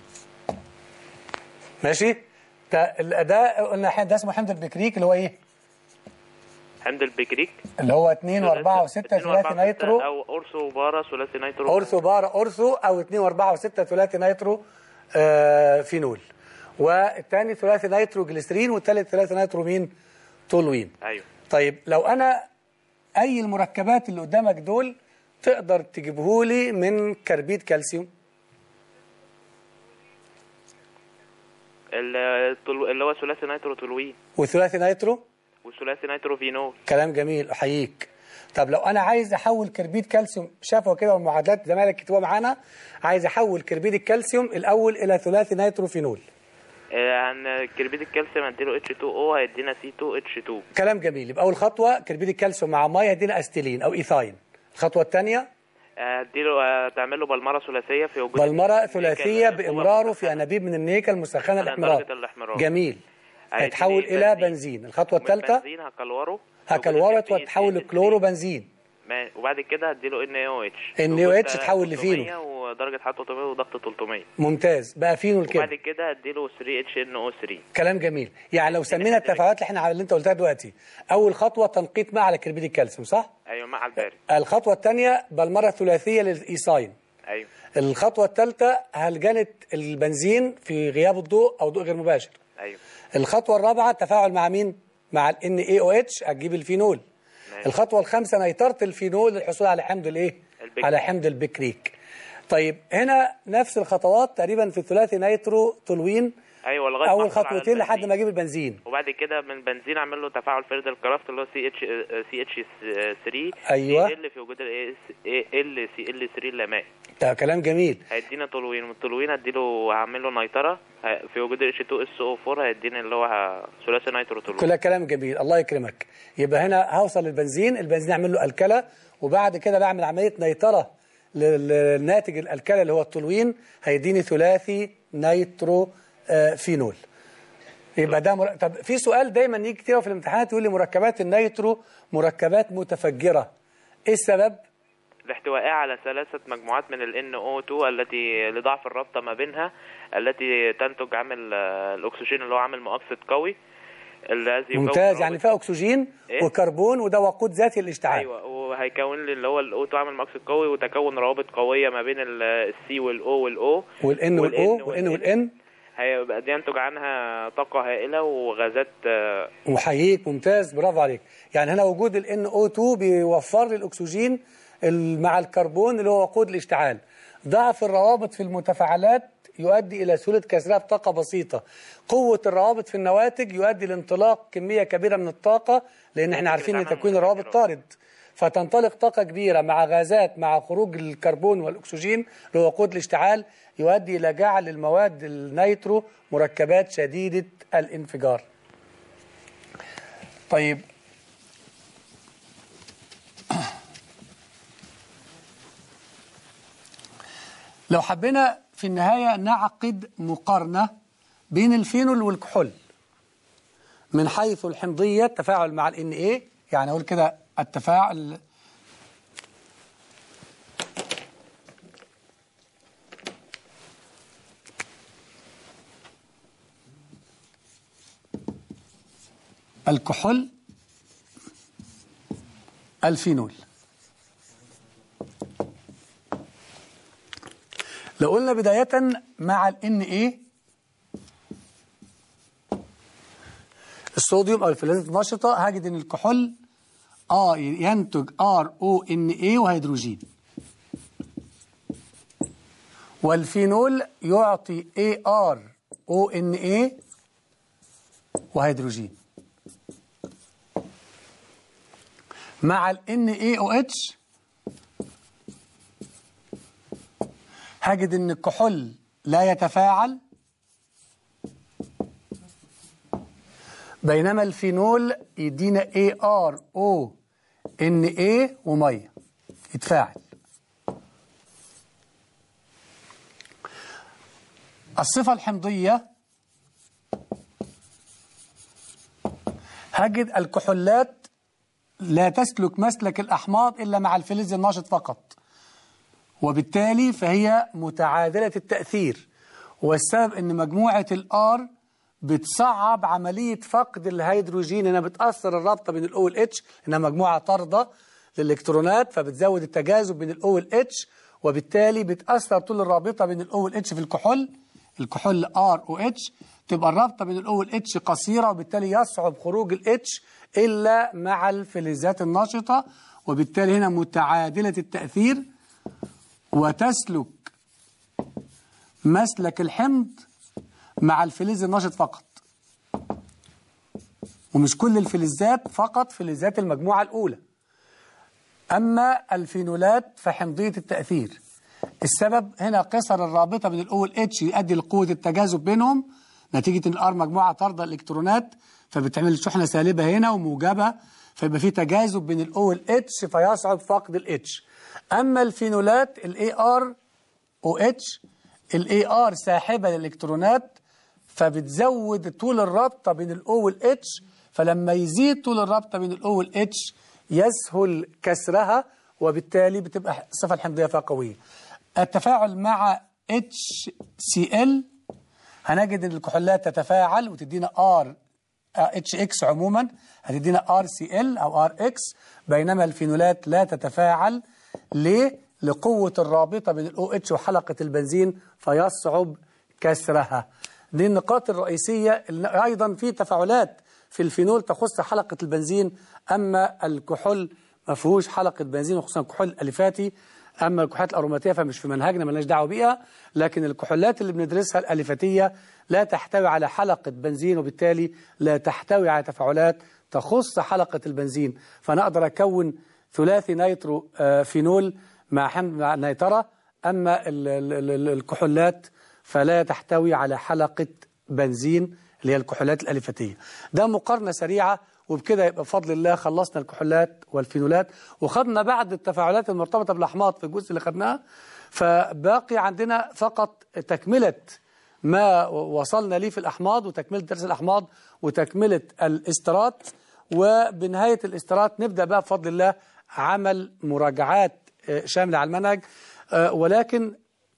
Speaker 2: ماشي ده ال- ده قلنا ح- ده اسمه حمض البكريك اللي هو ايه
Speaker 6: حمض البكريك
Speaker 2: اللي هو 2 و4 و6
Speaker 6: اتنين
Speaker 2: ثلاثي
Speaker 6: وأربعة
Speaker 2: نيترو
Speaker 6: وستة او اورثو بارا ثلاثي نيترو
Speaker 2: اورثو بار اورثو او 2 و4 و6 ثلاثي نيترو آه فينول والثاني ثلاثي نيترو جليسرين والثالث ثلاثي نيترو مين تولوين
Speaker 6: ايوه
Speaker 2: طيب لو انا اي المركبات اللي قدامك دول تقدر تجيبهولي من كربيد كالسيوم
Speaker 6: ال- التلو- اللي هو ثلاثي نيترو تولوين
Speaker 2: وثلاثي نيترو
Speaker 6: وثلاثي نيترو فينول
Speaker 2: كلام جميل احييك طب لو انا عايز احول كربيد كالسيوم شافوا كده والمعادلات زمايلك كتبوها معانا عايز احول كربيد الكالسيوم الاول الى ثلاثي نيتروفينول
Speaker 6: آه، عن كربيد الكالسيوم هنديله اتش 2 او هيدينا سي 2 اتش 2
Speaker 2: كلام جميل يبقى اول خطوه كربيد الكالسيوم مع ميه هيدينا استيلين او ايثاين الخطوه الثانيه
Speaker 6: هديله آه، تعمل له بلمره ثلاثيه في وجود
Speaker 2: بلمره
Speaker 6: النيكل
Speaker 2: ثلاثيه
Speaker 6: القوة
Speaker 2: بامراره في
Speaker 6: المسخنة.
Speaker 2: انابيب من النيكل مسخنه
Speaker 6: على
Speaker 2: الاحمرار
Speaker 6: درجة الاحمرار.
Speaker 2: جميل
Speaker 6: هيديني
Speaker 2: هيتحول الى بنزين الخطوه
Speaker 6: ومن
Speaker 2: الثالثه
Speaker 6: بنزين هكلوره
Speaker 2: هكلورت وتحول لكلورو بنزين
Speaker 6: ما- وبعد كده هديله ان او اتش
Speaker 2: NaOH تحول لفينول.
Speaker 6: ودرجه حرارته 300 وضغط 300
Speaker 2: ممتاز بقى فينول
Speaker 6: وبعد
Speaker 2: كده
Speaker 6: كده هديله 3 اتش ان او 3
Speaker 2: كلام جميل يعني لو سمينا التفاعلات اللي احنا اللي انت قلتها دلوقتي اول خطوه تنقيط ماء على كربيد الكالسيوم صح
Speaker 6: ايوه مع البارد
Speaker 2: الخطوه الثانيه بالمره ثلاثيه للايثاين
Speaker 6: ايوه
Speaker 2: الخطوه الثالثه هلجنه البنزين في غياب الضوء او ضوء غير مباشر
Speaker 6: ايوه
Speaker 2: الخطوه الرابعه التفاعل مع مين مع ال اي او اتش هتجيب الفينول
Speaker 6: ماشي.
Speaker 2: الخطوه الخامسه نيتره الفينول للحصول على حمض الايه
Speaker 6: البكريك.
Speaker 2: على حمض البكريك طيب هنا نفس الخطوات تقريبا في الثلاثي نيترو تولوين
Speaker 6: ايوه لغايه ما
Speaker 2: اول
Speaker 6: أحصل على
Speaker 2: خطوتين لحد
Speaker 6: البنزين.
Speaker 2: ما اجيب البنزين
Speaker 6: وبعد كده من البنزين اعمل له تفاعل فرد الكرافت اللي هو سي اتش سي اتش 3
Speaker 2: أيوة.
Speaker 6: ال في وجود ال سي ال 3 اللامائي
Speaker 2: ده كلام جميل
Speaker 6: هيدينا طلوين من الطلوين هديله هعمل له نيتره ه- في وجود اتش 2 اس او 4 هيديني اللي هو ه- ثلاثي نيترو طلوين
Speaker 2: كلها كلام جميل الله يكرمك يبقى هنا هوصل للبنزين البنزين اعمل له الكله وبعد كده بعمل عمليه نيتره لل- للناتج الالكله اللي هو التولوين هيديني ثلاثي نيترو آه، فينول يبقى ده مر... طب في سؤال دايما يجي كتير في الامتحانات يقول لي مركبات النيترو مركبات متفجره ايه السبب
Speaker 6: الاحتوائية على ثلاثة مجموعات من ال NO2 التي لضعف الرابطة ما بينها التي تنتج عامل آه، الأكسجين اللي هو عامل مؤقت قوي الذي يكون
Speaker 2: ممتاز يعني
Speaker 6: رابط-
Speaker 2: فيها اكسجين
Speaker 6: إيه؟
Speaker 2: وكربون وده وقود ذاتي للاشتعال
Speaker 6: ايوه وهيكون لي اللي هو الاو عامل مؤقت قوي وتكون روابط قويه ما بين السي والاو والاو
Speaker 2: والان والاو والان والان
Speaker 6: هيبقى دي ينتج عنها طاقه هائله وغازات آه،
Speaker 2: وحييك ممتاز برافو عليك يعني هنا وجود ال NO2 بيوفر لي الاكسجين ال- مع الكربون اللي هو وقود الاشتعال ضعف الروابط في المتفاعلات يؤدي الى سهوله كسرها بطاقه بسيطه قوه الروابط في النواتج يؤدي لانطلاق كميه كبيره من الطاقه لان احنا عارفين ان تكوين الروابط طارد فتنطلق طاقة كبيرة مع غازات مع خروج الكربون والأكسجين اللي هو وقود الاشتعال يؤدي إلى جعل المواد النيترو مركبات شديدة الانفجار طيب لو حبينا في النهاية نعقد مقارنة بين الفينول والكحول من حيث الحمضية التفاعل مع ال Na يعني أقول كده التفاعل الكحول الفينول لو قلنا بداية مع ال Na الصوديوم أو الفلزات النشطة هجد إن الكحول آه ينتج RONA وهيدروجين والفينول يعطي ARONA وهيدروجين مع ال NaOH هجد ان الكحول لا يتفاعل بينما الفينول يدينا ARO NA وميه يتفاعل الصفة الحمضية هجد الكحولات لا تسلك مسلك الأحماض إلا مع الفلز النشط فقط وبالتالي فهي متعادلة التأثير والسبب أن مجموعة الآر بتصعب عملية فقد الهيدروجين هنا بتأثر الرابطة بين الأو والاتش إنها مجموعة طاردة للإلكترونات فبتزود التجاذب بين الأو والاتش وبالتالي بتأثر طول الرابطة بين الأو والاتش في الكحول الكحول ار او اتش تبقى الرابطة بين الأو والاتش قصيرة وبالتالي يصعب خروج الاتش إلا مع الفلزات النشطة وبالتالي هنا متعادلة التأثير وتسلك مسلك الحمض مع الفلز النشط فقط ومش كل الفلزات فقط فلزات المجموعة الأولى أما الفينولات فحمضية التأثير السبب هنا قصر الرابطة بين الأو والاتش يؤدي لقوة التجاذب بينهم نتيجة ان الار مجموعة طاردة الإلكترونات فبتعمل شحنة سالبة هنا وموجبة فيبقى في تجاذب بين الأو والاتش فيصعب فقد الاتش أما الفينولات الاي ار او اتش الاي ار ساحبة للإلكترونات فبتزود طول الرابطة بين الاو والاتش فلما يزيد طول الرابطة بين الاو والاتش يسهل كسرها وبالتالي بتبقى الصفة الحمضية فيها قوية التفاعل مع HCl هنجد ان الكحولات تتفاعل وتدينا R اتش اكس عموما هتدينا ار سي ال او ار اكس بينما الفينولات لا تتفاعل ليه؟ لقوة الرابطة بين الاو اتش وحلقة البنزين فيصعب كسرها دي النقاط الرئيسية اللي أيضا في تفاعلات في الفينول تخص حلقة البنزين أما الكحول ما فيهوش حلقة بنزين وخصوصا الكحول الألفاتي أما الكحولات الأروماتية فمش في منهجنا مالناش دعوة بيها لكن الكحولات اللي بندرسها الألفاتية لا تحتوي على حلقة بنزين وبالتالي لا تحتوي على تفاعلات تخص حلقة البنزين فأنا أقدر أكون ثلاثي نيترو آه، فينول مع حمض مع نيترة أما ال- ال- ال- ال- الكحولات فلا تحتوي على حلقة بنزين اللي هي الكحولات الألفتية ده مقارنة سريعة وبكده يبقى بفضل الله خلصنا الكحولات والفينولات وخدنا بعد التفاعلات المرتبطة بالأحماض في الجزء اللي خدناه فباقي عندنا فقط تكملة ما وصلنا ليه في الأحماض وتكملة درس الأحماض وتكملة الاسترات وبنهاية الاسترات نبدأ بقى بفضل الله عمل مراجعات آه، شاملة على المنهج آه، ولكن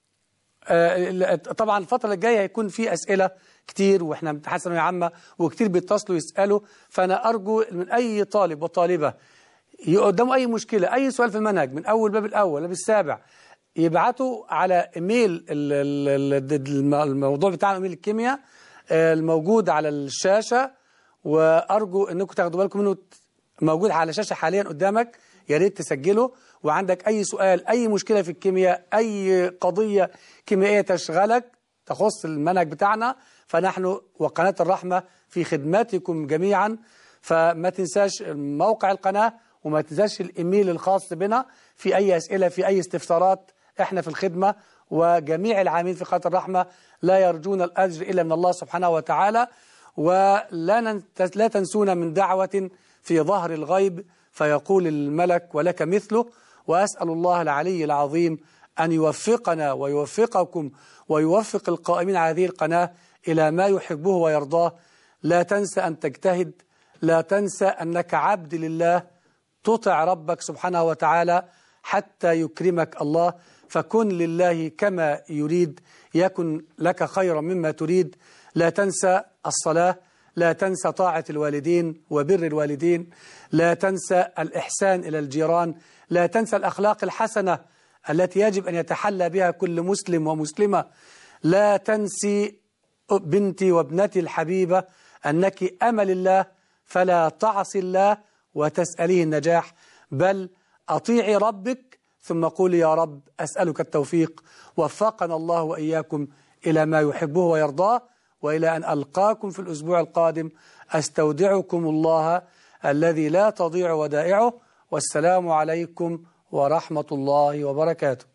Speaker 2: آه، طبعا الفترة الجاية هيكون في أسئلة كتير واحنا امتحان ثانوية عامة وكتير بيتصلوا يسألوا فأنا أرجو من أي طالب وطالبة قدامه أي مشكلة أي سؤال في المنهج من أول باب الأول باب السابع يبعتوا على ايميل ال- ال- ال- الم- الموضوع بتاعنا ايميل الكيمياء آه، الموجود على الشاشة وأرجو أنكم تاخدوا بالكم منه موجود على الشاشة حاليا قدامك يا ريت تسجله وعندك أي سؤال أي مشكلة في الكيمياء أي قضية كيميائية تشغلك تخص المنهج بتاعنا فنحن وقناة الرحمة في خدمتكم جميعا فما تنساش موقع القناة وما تنساش الإيميل الخاص بنا في أي أسئلة في أي استفسارات احنا في الخدمة وجميع العاملين في قناة الرحمة لا يرجون الأجر إلا من الله سبحانه وتعالى ولا ننت- لا تنسونا من دعوة في ظهر الغيب فيقول الملك ولك مثله وأسأل الله العلي العظيم أن يوفقنا ويوفقكم ويوفق القائمين على هذه القناة إلى ما يحبه ويرضاه لا تنسى أن تجتهد لا تنسى أنك عبد لله تطع ربك سبحانه وتعالى حتى يكرمك الله فكن لله كما يريد يكن لك خيرا مما تريد لا تنسى الصلاة لا تنسى طاعة الوالدين وبر الوالدين لا تنسى الإحسان إلى الجيران لا تنسى الأخلاق الحسنة التي يجب أن يتحلى بها كل مسلم ومسلمة لا تنسي بنتي وابنتي الحبيبة أنك أمل الله فلا تعصي الله وتسأليه النجاح بل أطيعي ربك ثم قولي يا رب أسألك التوفيق وفقنا الله وإياكم إلى ما يحبه ويرضاه وإلى أن ألقاكم في الأسبوع القادم أستودعكم الله الذي لا تضيع ودائعه والسلام عليكم ورحمة الله وبركاته